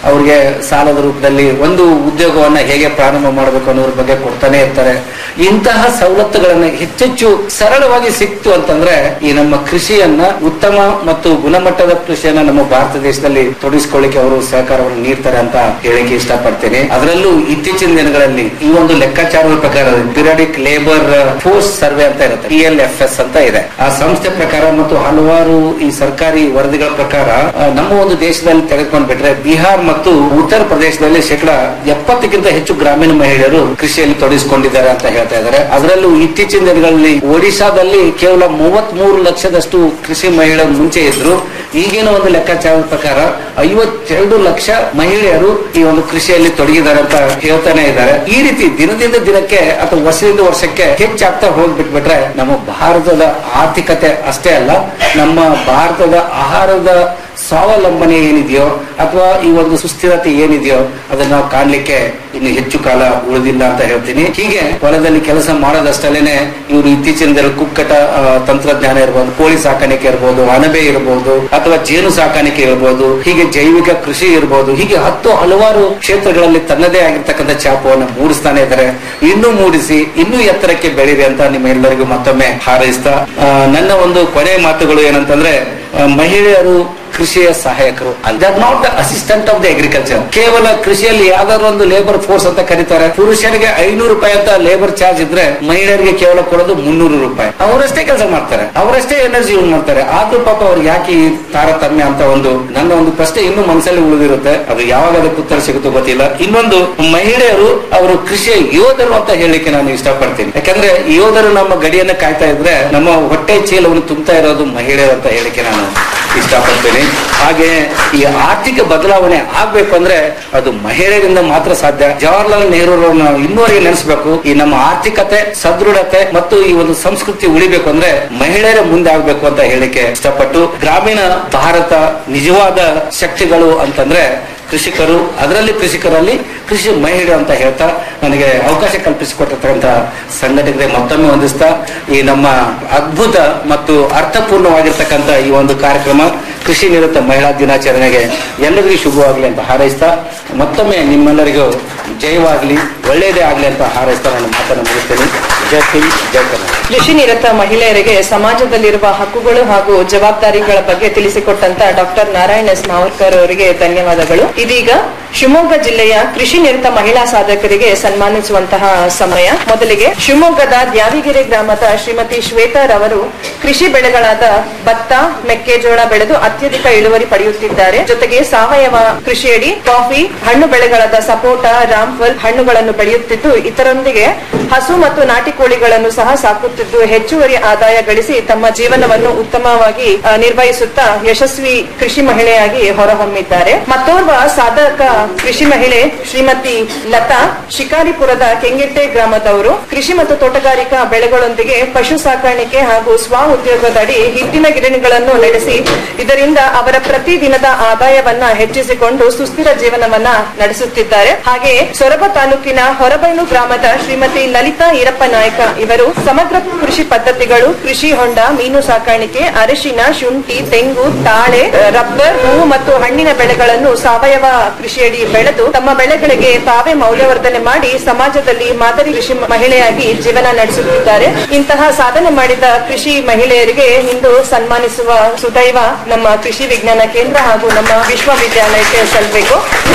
ಅವ್ರಿಗೆ ಸಾಲದ ರೂಪದಲ್ಲಿ ಒಂದು ಉದ್ಯೋಗವನ್ನ ಹೇಗೆ ಪ್ರಾರಂಭ ಮಾಡಬೇಕು ಅನ್ನೋದ್ರ ಬಗ್ಗೆ ಕೊಡ್ತಾನೆ ಇರ್ತಾರೆ ಇಂತಹ ಸವಲತ್ತುಗಳನ್ನ ಹೆಚ್ಚೆಚ್ಚು ಸರಳವಾಗಿ ಸಿಕ್ತು ಅಂತಂದ್ರೆ ಈ ನಮ್ಮ ಕೃಷಿಯನ್ನ ಉತ್ತಮ ಮತ್ತು ಗುಣಮಟ್ಟದ ಕೃಷಿಯನ್ನ ನಮ್ಮ ಭಾರತ ದೇಶದಲ್ಲಿ ತೊಡಗಿಸ್ಕೊಳ್ಳಿಕ್ಕೆ ಅವರು ಸಹಕಾರವನ್ನು ನೀಡ್ತಾರೆ ಅಂತ ಹೇಳಿಕೆ ಇಷ್ಟಪಡ್ತೇನೆ ಅದರಲ್ಲೂ ಇತ್ತೀಚಿನ ದಿನಗಳಲ್ಲಿ ಈ ಒಂದು ಲೆಕ್ಕಾಚಾರದ ಪ್ರಕಾರ ಪಿರಿಯಾಡಿಕ್ ಲೇಬರ್ ಫೋರ್ಸ್ ಸರ್ವೆ ಅಂತ ಇರುತ್ತೆ ಪಿ ಎಲ್ ಎಫ್ ಎಸ್ ಅಂತ ಇದೆ ಆ ಸಂಸ್ಥೆ ಪ್ರಕಾರ ಮತ್ತು ಹಲವಾರು ಈ ಸರ್ಕಾರಿ ವರದಿಗಳ ಪ್ರಕಾರ ಆ, ನಮ್ಮ ಒಂದು ದೇಶದಲ್ಲಿ ತೆಗೆದುಕೊಂಡು ಬಿಟ್ರೆ ಬಿಹಾರ್ ಮತ್ತು ಉತ್ತರ ಪ್ರದೇಶದಲ್ಲಿ ಶೇಕಡ ಎಪ್ಪತ್ತಕ್ಕಿಂತ ಹೆಚ್ಚು ಗ್ರಾಮೀಣ ಮಹಿಳೆಯರು ಕೃಷಿಯಲ್ಲಿ ತೊಡಗಿಸಿಕೊಂಡಿದ್ದಾರೆ ಅಂತ ಹೇಳ್ತಾ ಇದ್ದಾರೆ ಅದರಲ್ಲೂ ಇತ್ತೀಚಿನ ದಿನಗಳಲ್ಲಿ ಒಡಿಶಾದಲ್ಲಿ ಕೇವಲ ಮೂವತ್ತ್ ಮೂರು ಲಕ್ಷದಷ್ಟು ಕೃಷಿ ಮಹಿಳೆಯರು ಮುಂಚೆ ಇದ್ರು ಈಗಿನ ಒಂದು ಲೆಕ್ಕಾಚಾರದ ಪ್ರಕಾರ ಐವತ್ತೆರಡು ಲಕ್ಷ ಮಹಿಳೆಯರು ಈ ಒಂದು ಕೃಷಿಯಲ್ಲಿ ತೊಡಗಿದ್ದಾರೆ ಅಂತ ಹೇಳ್ತಾನೆ ಇದ್ದಾರೆ ಈ ರೀತಿ ದಿನದಿಂದ ದಿನಕ್ಕೆ ಅಥವಾ ವರ್ಷದಿಂದ ವರ್ಷಕ್ಕೆ ಹೆಚ್ಚಾಗ್ತಾ ಹೋಗ್ಬಿಟ್ಬಿಟ್ರೆ ನಮ್ಮ ಭಾರತದ ಆರ್ಥಿಕತೆ ಅಷ್ಟೇ ಅಲ್ಲ ನಮ್ಮ ಭಾರತದ ಆಹಾರದ ಸ್ವಾವಲಂಬನೆ ಏನಿದೆಯೋ ಅಥವಾ ಈ ಒಂದು ಸುಸ್ಥಿರತೆ ಏನಿದೆಯೋ ಅದನ್ನ ನಾವು ಕಾಣ್ಲಿಕ್ಕೆ ಇನ್ನು ಹೆಚ್ಚು ಕಾಲ ಉಳಿದಿಲ್ಲ ಅಂತ ಹೇಳ್ತೀನಿ ಹೀಗೆ ಹೊಲದಲ್ಲಿ ಕೆಲಸ ಮಾಡೋದಷ್ಟಲ್ಲೇನೆ ಇವರು ಇತ್ತೀಚಿನ ದಿನ ಕುಕ್ಕಟ ಆ, ತಂತ್ರಜ್ಞಾನ ಇರ್ಬೋದು ಕೋಳಿ ಸಾಕಾಣಿಕೆ ಇರ್ಬೋದು ಅಣಬೆ ಇರಬಹುದು ಅಥವಾ ಜೇನು ಸಾಕಾಣಿಕೆ ಇರಬಹುದು ಹೀಗೆ ಜೈವಿಕ ಕೃಷಿ ಇರಬಹುದು ಹೀಗೆ ಹತ್ತು ಹಲವಾರು ಕ್ಷೇತ್ರಗಳಲ್ಲಿ ತನ್ನದೇ ಆಗಿರ್ತಕ್ಕಂಥ ಛಾಪವನ್ನು ಮೂಡಿಸ್ತಾನೆ ಇದ್ದಾರೆ ಇನ್ನೂ ಮೂಡಿಸಿ ಇನ್ನೂ ಎತ್ತರಕ್ಕೆ ಬೆಳೀರಿ ಅಂತ ನಿಮ್ಮ ಎಲ್ಲರಿಗೂ ಮತ್ತೊಮ್ಮೆ ಹಾರೈಸ್ತಾ ಆ, ನನ್ನ ಒಂದು ಕೊನೆ ಮಾತುಗಳು ಏನಂತಂದ್ರೆ ಆ, ಮಹಿಳೆಯರು ಕೃಷಿಯ ಸಹಾಯಕರು they're not the assistant of the agriculture ಕೇವಲ ಕೃಷಿಯಲ್ಲಿ ಯಾವ್ದಾದ್ರು ಒಂದು ಲೇಬರ್ ಫೋರ್ಸ್ ಅಂತ ಕರೀತಾರೆ ಪುರುಷರಿಗೆ ಐನೂರು ರೂಪಾಯಿ ಅಂತ ಲೇಬರ್ ಚಾರ್ಜ್ ಇದ್ರೆ ಮಹಿಳೆಯರಿಗೆ ಕೇವಲ ಕೊಡೋದು ಮುನ್ನೂರು ರೂಪಾಯಿ ಅವರಷ್ಟೇ ಕೆಲಸ ಮಾಡ್ತಾರೆ ಅವರಷ್ಟೇ ಎನರ್ಜಿ ಯೂಸ್ ಮಾಡ್ತಾರೆ ಆದ್ರೂ ಪಾಪ ಅವ್ರಿಗೆ ಯಾಕೆ ಈ ತಾರತಮ್ಯ ಅಂತ ಒಂದು ನನ್ನ ಒಂದು ಪ್ರಶ್ನೆ ಇನ್ನೂ ಮನಸ್ಸಲ್ಲಿ ಉಳಿದಿರುತ್ತೆ ಅದು ಯಾವಾಗ ಅದಕ್ಕೆ ಉತ್ತರ ಸಿಗುತ್ತೋ ಗೊತ್ತಿಲ್ಲ ಇನ್ನೊಂದು ಮಹಿಳೆಯರು ಅವರು ಕೃಷಿಯ ಯೋಧರು ಅಂತ ಹೇಳಲಿಕ್ಕೆ ನಾನು ಇಷ್ಟಪಡ್ತೀನಿ ಯಾಕಂದ್ರೆ ಯೋಧರು ನಮ್ಮ ಗಡಿಯನ್ನ ಕಾಯ್ತಾ ಇದ್ರೆ ನಮ್ಮ ಹೊಟ್ಟೆ ಚೀಲವನ್ನು ತುಂಬ್ತಾ ಇರೋದು ಮಹಿಳೆಯರು ಅಂತ ಹೇಳಿಕೆ ನಾನು ಇಷ್ಟಪಡ್ತೀನಿ ಹಾಗೆ ಈ ಆರ್ಥಿಕ ಬದಲಾವಣೆ ಆಗ್ಬೇಕು ಅಂದ್ರೆ ಅದು ಮಹಿಳೆಯರಿಂದ ಮಾತ್ರ ಸಾಧ್ಯ ಜವಾಹರ್ಲಾಲ್ ನೆಹರು ನಾವು ಇನ್ನೂವರೆಗೆ ನೆನೆಸ್ಬೇಕು ಈ ನಮ್ಮ ಆರ್ಥಿಕತೆ ಸದೃಢತೆ ಮತ್ತು ಈ ಒಂದು ಸಂಸ್ಕೃತಿ ಉಳಿಬೇಕು ಅಂದ್ರೆ ಮಹಿಳೆಯರೇ ಮುಂದೆ ಆಗ್ಬೇಕು ಅಂತ ಹೇಳಿಕೆ ಇಷ್ಟಪಟ್ಟು ಗ್ರಾಮೀಣ ಭಾರತ ನಿಜವಾದ ಶಕ್ತಿಗಳು ಅಂತಂದ್ರೆ ಕೃಷಿಕರು ಅದರಲ್ಲಿ ಕೃಷಿಕರಲ್ಲಿ ಕೃಷಿ ಮಹಿಳೆ ಅಂತ ಹೇಳ್ತಾ ನನಗೆ ಅವಕಾಶ ಕಲ್ಪಿಸಿಕೊಟ್ಟಿರ್ತಕ್ಕಂಥ ಸಂಘಟನೆಗೆ ಮತ್ತೊಮ್ಮೆ ಹೊಂದಿಸ್ತಾ ಈ ನಮ್ಮ ಅದ್ಭುತ ಮತ್ತು ಅರ್ಥಪೂರ್ಣವಾಗಿರ್ತಕ್ಕಂಥ ಈ ಒಂದು ಕಾರ್ಯಕ್ರಮ ಕೃಷಿ ನಿರತ ಮಹಿಳಾ ದಿನಾಚರಣೆಗೆ ಎಲ್ಲರಿಗೂ ಶುಭವಾಗಲಿ ಅಂತ ಹಾರೈಸ್ತಾ ಮತ್ತೊಮ್ಮೆ ನಿಮ್ಮೆಲ್ಲರಿಗೂ ಜಯವಾಗಲಿ ಒಳ್ಳೆಯದೇ ಆಗಲಿ ಅಂತ ಹಾರೈಸ್ತಾ ನಾನು ಮಾತನ್ನು ಮುಗಿಸ್ತೇನೆ ಜೈ ಹಿಂದ್ ಜೈ ಕರ್ನಾಟಕ ಕೃಷಿ ನಿರತ ಮಹಿಳೆಯರಿಗೆ ಸಮಾಜದಲ್ಲಿರುವ ಹಕ್ಕುಗಳು ಹಾಗೂ ಜವಾಬ್ದಾರಿಗಳ ಬಗ್ಗೆ ತಿಳಿಸಿಕೊಟ್ಟಂತ ಡಾಕ್ಟರ್ ನಾರಾಯಣ ಎಸ್ ಮಾವರ್ಕರ್ ಅವರಿಗೆ ಧನ್ಯವಾದಗಳು ಇದೀಗ ಶಿವಮೊಗ್ಗ ಜಿಲ್ಲೆಯ ಕೃಷಿ ನಿರತ ಮಹಿಳಾ ಸಾಧಕರಿಗೆ ಸನ್ಮಾನಿಸುವಂತಹ ಸಮಯ ಮೊದಲಿಗೆ ಶಿವಮೊಗ್ಗದ ದ್ಯಾವಿಗೆರೆ ಗ್ರಾಮದ ಶ್ರೀಮತಿ ಶ್ವೇತಾ ರವರು ಕೃಷಿ ಬೆಳೆಗಳಾದ ಭತ್ತ ಮೆಕ್ಕೆಜೋಳ ಬೆಳೆದು ಅತ್ಯಧಿಕ ಇಳುವರಿ ಪಡೆಯುತ್ತಿದ್ದಾರೆ ಜೊತೆಗೆ ಸಾವಯವ ಕೃಷಿಯಡಿ ಕಾಫಿ ಹಣ್ಣು ಬೆಳೆಗಳಾದ ಸಪೋಟ ರಾಮ್ಫಲ್ ಹಣ್ಣುಗಳನ್ನು ಬೆಳೆಯುತ್ತಿದ್ದು ಇದರೊಂದಿಗೆ ಹಸು ಮತ್ತು ನಾಟಿ ಕೋಳಿಗಳನ್ನು ಸಹ ಸಾಕುತ್ತಿದ್ದು ಹೆಚ್ಚುವರಿ ಆದಾಯ ಗಳಿಸಿ ತಮ್ಮ ಜೀವನವನ್ನು ಉತ್ತಮವಾಗಿ ಆ, ನಿರ್ವಹಿಸುತ್ತಾ ಯಶಸ್ವಿ ಕೃಷಿ ಮಹಿಳೆಯಾಗಿ ಹೊರಹೊಮ್ಮಿದ್ದಾರೆ ಮತ್ತೋರ್ವ ಸಾಧಕ ಕೃಷಿ ಮಹಿಳೆ ಶ್ರೀಮತಿ ಲತಾ ಶಿಕಾರಿಪುರದ ಕೆಂಗೆಟ್ಟೆ ಗ್ರಾಮದವರು ಕೃಷಿ ಮತ್ತು ತೋಟಗಾರಿಕಾ ಬೆಳೆಗಳೊಂದಿಗೆ ಪಶು ಸಾಕಾಣಿಕೆ ಹಾಗೂ ಸ್ವ ಉದ್ಯೋಗದಡಿ ಹಿಟ್ಟಿನ ಗಿರಣಿಗಳನ್ನು ನಡೆಸಿ ಇದರಿಂದ ಅವರ ಪ್ರತಿದಿನದ ಆದಾಯವನ್ನ ಹೆಚ್ಚಿಸಿಕೊಂಡು ಸುಸ್ಥಿರ ಜೀವನವನ್ನ ನಡೆಸುತ್ತಿದ್ದಾರೆ ಹಾಗೆಯೇ ಸೊರಬ ತಾಲೂಕಿನ ಹೊರಬೈಲು ಗ್ರಾಮದ ಶ್ರೀಮತಿ ಲಲಿತಾ ಈರಪ್ಪ ನಾಯಕ ಇವರು ಸಮಗ್ರ ಕೃಷಿ ಪದ್ಧತಿಗಳು ಕೃಷಿ ಹೊಂಡ ಮೀನು ಸಾಕಾಣಿಕೆ ಅರಿಶಿನ ಶುಂಠಿ ತೆಂಗು ತಾಳೆ ರಬ್ಬರ್ ಹೂವು ಮತ್ತು ಹಣ್ಣಿನ ಬೆಳೆಗಳನ್ನು ಸಾವಯವ ಕೃಷಿಯಡಿ ಬೆಳೆದು ತಮ್ಮ ಬೆಳೆಗಳಿಗೆ ತಾವೇ ಮೌಲ್ಯವರ್ಧನೆ ಮಾಡಿ ಸಮಾಜದಲ್ಲಿ ಮಾದರಿ ಕೃಷಿ ಮಹಿಳೆಯಾಗಿ ಜೀವನ ನಡೆಸುತ್ತಿದ್ದಾರೆ ಇಂತಹ ಸಾಧನೆ ಮಾಡಿದ ಕೃಷಿ ಮಹಿಳೆಯರಿಗೆ ಇಂದು ಸನ್ಮಾನಿಸುವ ಸುದೈವ ನಮ್ಮ ಕೃಷಿ ವಿಜ್ಞಾನ ಕೇಂದ್ರ ಹಾಗೂ ನಮ್ಮ ವಿಶ್ವವಿದ್ಯಾಲಯಕ್ಕೆ ಸಲ್ಲಬೇಕು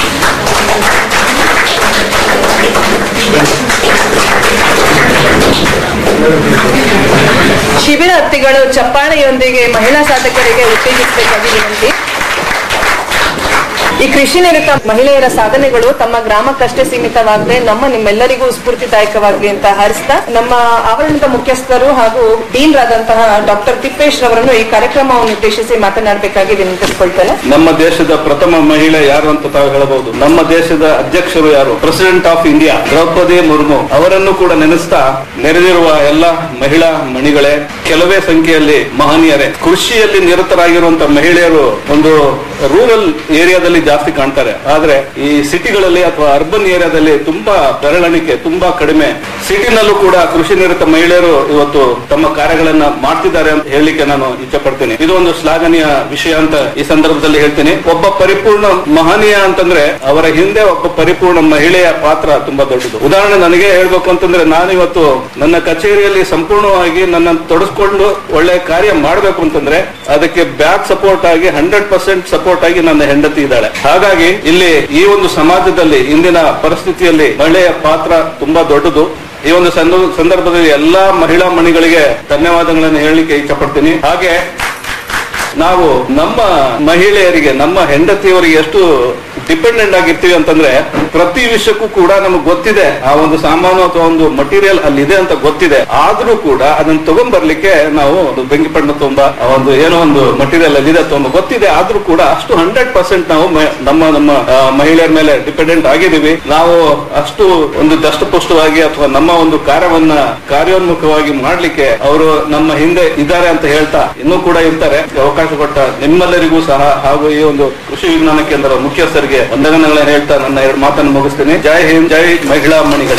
ಶಿಬಿರಾರ್ಥಿಗಳು ಚಪ್ಪಾಳೆಯೊಂದಿಗೆ ಮಹಿಳಾ ಸಾಧಕರಿಗೆ ಉತ್ತೇಜಿಸಬೇಕಾಗಿ ವಿನಂತಿ ಈ ಕೃಷಿ ನಿರತ ಮಹಿಳೆಯರ ಸಾಧನೆಗಳು ತಮ್ಮ ಗ್ರಾಮಕ್ಕಷ್ಟೇ ಸೀಮಿತವಾಗದೆ ನಮ್ಮ ನಿಮ್ಮೆಲ್ಲರಿಗೂ ಸ್ಫೂರ್ತಿದಾಯಕವಾಗಲಿ ಅಂತ ಹಾರಿಸ್ತಾ ನಮ್ಮ ಆವರಣದ ಮುಖ್ಯಸ್ಥರು ಹಾಗೂ ಡೀನ್ ರಾದಂತಹ ಡಾಕ್ಟರ್ ತಿಪ್ಪೇಶ್ ರವರನ್ನು ಈ ಕಾರ್ಯಕ್ರಮವನ್ನು ಉದ್ದೇಶಿಸಿ ಮಾತನಾಡಬೇಕಾಗಿ ವಿನಂತಿಸಿಕೊಳ್ತೇನೆ ನಮ್ಮ ದೇಶದ ಪ್ರಥಮ ಮಹಿಳೆ ಯಾರು ಅಂತ ತಾವು ಹೇಳಬಹುದು ನಮ್ಮ ದೇಶದ ಅಧ್ಯಕ್ಷರು ಯಾರು president of India Droupadi Murmu ಅವರನ್ನು ಕೂಡ ನೆನೆಸ್ತಾ ನೆರೆದಿರುವ ಎಲ್ಲ ಮಹಿಳಾ ಮಣಿಗಳೇ ಕೆಲವೇ ಸಂಖ್ಯೆಯಲ್ಲಿ ಮಹನೀಯರೇ ಕೃಷಿಯಲ್ಲಿ ನಿರತರಾಗಿರುವಂತ ಮಹಿಳೆಯರು ಒಂದು ರೂರಲ್ ಏರಿಯಾದಲ್ಲಿ ಜಾಸ್ತಿ ಕಾಣ್ತಾರೆ ಆದ್ರೆ ಈ ಸಿಟಿಗಳಲ್ಲಿ ಅಥವಾ ಅರ್ಬನ್ ಏರಿಯಾದಲ್ಲಿ ತುಂಬಾ ಬೆರಳೆಣಿಕೆ ತುಂಬಾ ಕಡಿಮೆ ಸಿಟಿನಲ್ಲೂ ಕೂಡ ಕೃಷಿ ನಿರತ ಮಹಿಳೆಯರು ಇವತ್ತು ತಮ್ಮ ಕಾರ್ಯಗಳನ್ನ ಮಾಡ್ತಿದ್ದಾರೆ ಅಂತ ಹೇಳಲಿಕ್ಕೆ ನಾನು ಇಚ್ಛೆ ಪಡ್ತೀನಿ ಇದು ಒಂದು ಶ್ಲಾಘನೀಯ ವಿಷಯ ಅಂತ ಈ ಸಂದರ್ಭದಲ್ಲಿ ಹೇಳ್ತೀನಿ ಒಬ್ಬ ಪರಿಪೂರ್ಣ ಮಹನೀಯ ಅಂತಂದ್ರೆ ಅವರ ಹಿಂದೆ ಒಬ್ಬ ಪರಿಪೂರ್ಣ ಮಹಿಳೆಯ ಪಾತ್ರ ತುಂಬಾ ದೊಡ್ಡದು ಉದಾಹರಣೆ ನನಗೆ ಹೇಳ್ಬೇಕು ಅಂತಂದ್ರೆ ನಾನು ಇವತ್ತು ನನ್ನ ಕಚೇರಿಯಲ್ಲಿ ಸಂಪೂರ್ಣವಾಗಿ ನನ್ನ ತೊಡಸ್ಕೊಂಡು ಒಳ್ಳೆ ಕಾರ್ಯ ಮಾಡಬೇಕು ಅಂತಂದ್ರೆ ಅದಕ್ಕೆ ಬ್ಯಾಕ್ ಸಪೋರ್ಟ್ ಆಗಿ ಹಂಡ್ರೆಡ್ ಪರ್ಸೆಂಟ್ ಸಪೋರ್ಟ್ ಆಗಿ ನನ್ನ ಹೆಂಡತಿ ಇದ್ದಾಳೆ ಹಾಗಾಗಿ ಇಲ್ಲಿ ಈ ಒಂದು ಸಮಾಜದಲ್ಲಿ ಇಂದಿನ ಪರಿಸ್ಥಿತಿಯಲ್ಲಿ ಮಹಿಳೆಯ ಪಾತ್ರ ತುಂಬಾ ದೊಡ್ಡದು ಈ ಒಂದು ಸಂದ- ಸಂದರ್ಭದಲ್ಲಿ ಎಲ್ಲಾ ಮಹಿಳಾ ಮಣಿಗಳಿಗೆ ಧನ್ಯವಾದಗಳನ್ನು ಹೇಳಲಿಕ್ಕೆ ಇಷ್ಟಪಡ್ತೀನಿ ಹಾಗೆ ನಾವು ನಮ್ಮ ಮಹಿಳೆಯರಿಗೆ ನಮ್ಮ ಹೆಂಡತಿಯವರಿಗೆ ಎಷ್ಟು ಡಿಪೆಂಡೆಂಟ್ ಆಗಿರ್ತೀವಿ ಅಂತಂದ್ರೆ ಪ್ರತಿ ವಿಷಯಕ್ಕೂ ಕೂಡ ನಮಗೆ ಗೊತ್ತಿದೆ ಆ ಒಂದು ಸಾಮಾನು ಅಥವಾ ಒಂದು ಮಟೀರಿಯಲ್ ಅಲ್ಲಿ ಇದೆ ಅಂತ ಗೊತ್ತಿದೆ ಆದ್ರೂ ಕೂಡ ಅದನ್ನ ತಗೊಂಡ್ಬರ್ಲಿಕ್ಕೆ ನಾವು ಒಂದು ಬೆಂಕಿ ಪಣ್ಣ ತುಂಬ ಆ ಒಂದು ಏನೋ ಒಂದು ಮಟೀರಿಯಲ್ ಅಲ್ಲಿ ಇದೆ ತುಂಬ ಗೊತ್ತಿದೆ ಆದ್ರೂ ಕೂಡ ಅಷ್ಟು ಹಂಡ್ರೆಡ್ ಪರ್ಸೆಂಟ್ ನಾವು ಮ- ನಮ್ಮ ನಮ್ಮ ಆ, ಮಹಿಳೆಯರ ಮೇಲೆ ಡಿಪೆಂಡೆಂಟ್ ಆಗಿದ್ದೀವಿ ನಾವು ಅಷ್ಟು ಒಂದು ದಷ್ಟಪುಷ್ಟವಾಗಿ ಅಥವಾ ನಮ್ಮ ಒಂದು ಕಾರ್ಯವನ್ನ ಕಾರ್ಯೋನ್ಮುಖವಾಗಿ ಮಾಡ್ಲಿಕ್ಕೆ ಅವರು ನಮ್ಮ ಹಿಂದೆ ಇದ್ದಾರೆ ಅಂತ ಹೇಳ್ತಾ ಇನ್ನೂ ಕೂಡ ಇರ್ತಾರೆ ಅವಕಾಶ ಕೊಟ್ಟ ನಿಮ್ಮೆಲ್ಲರಿಗೂ ಸಹ ಹಾಗೂ ಈ ಒಂದು ಕೃಷಿ ವಿಜ್ಞಾನ ಕೇಂದ್ರದ ಮುಖ್ಯಸ್ಥರಿಗೆ ವಂದನೆಗಳನ್ನ ಹೇಳ್ತಾ ನನ್ನ ಎರಡು ಮಾತನ್ನು ಮುಗಿಸ್ತೀನಿ ಜೈ ಹಿಂದ್ ಜೈ ಮಹಿಳಾ ಮಣಿಗಳೇ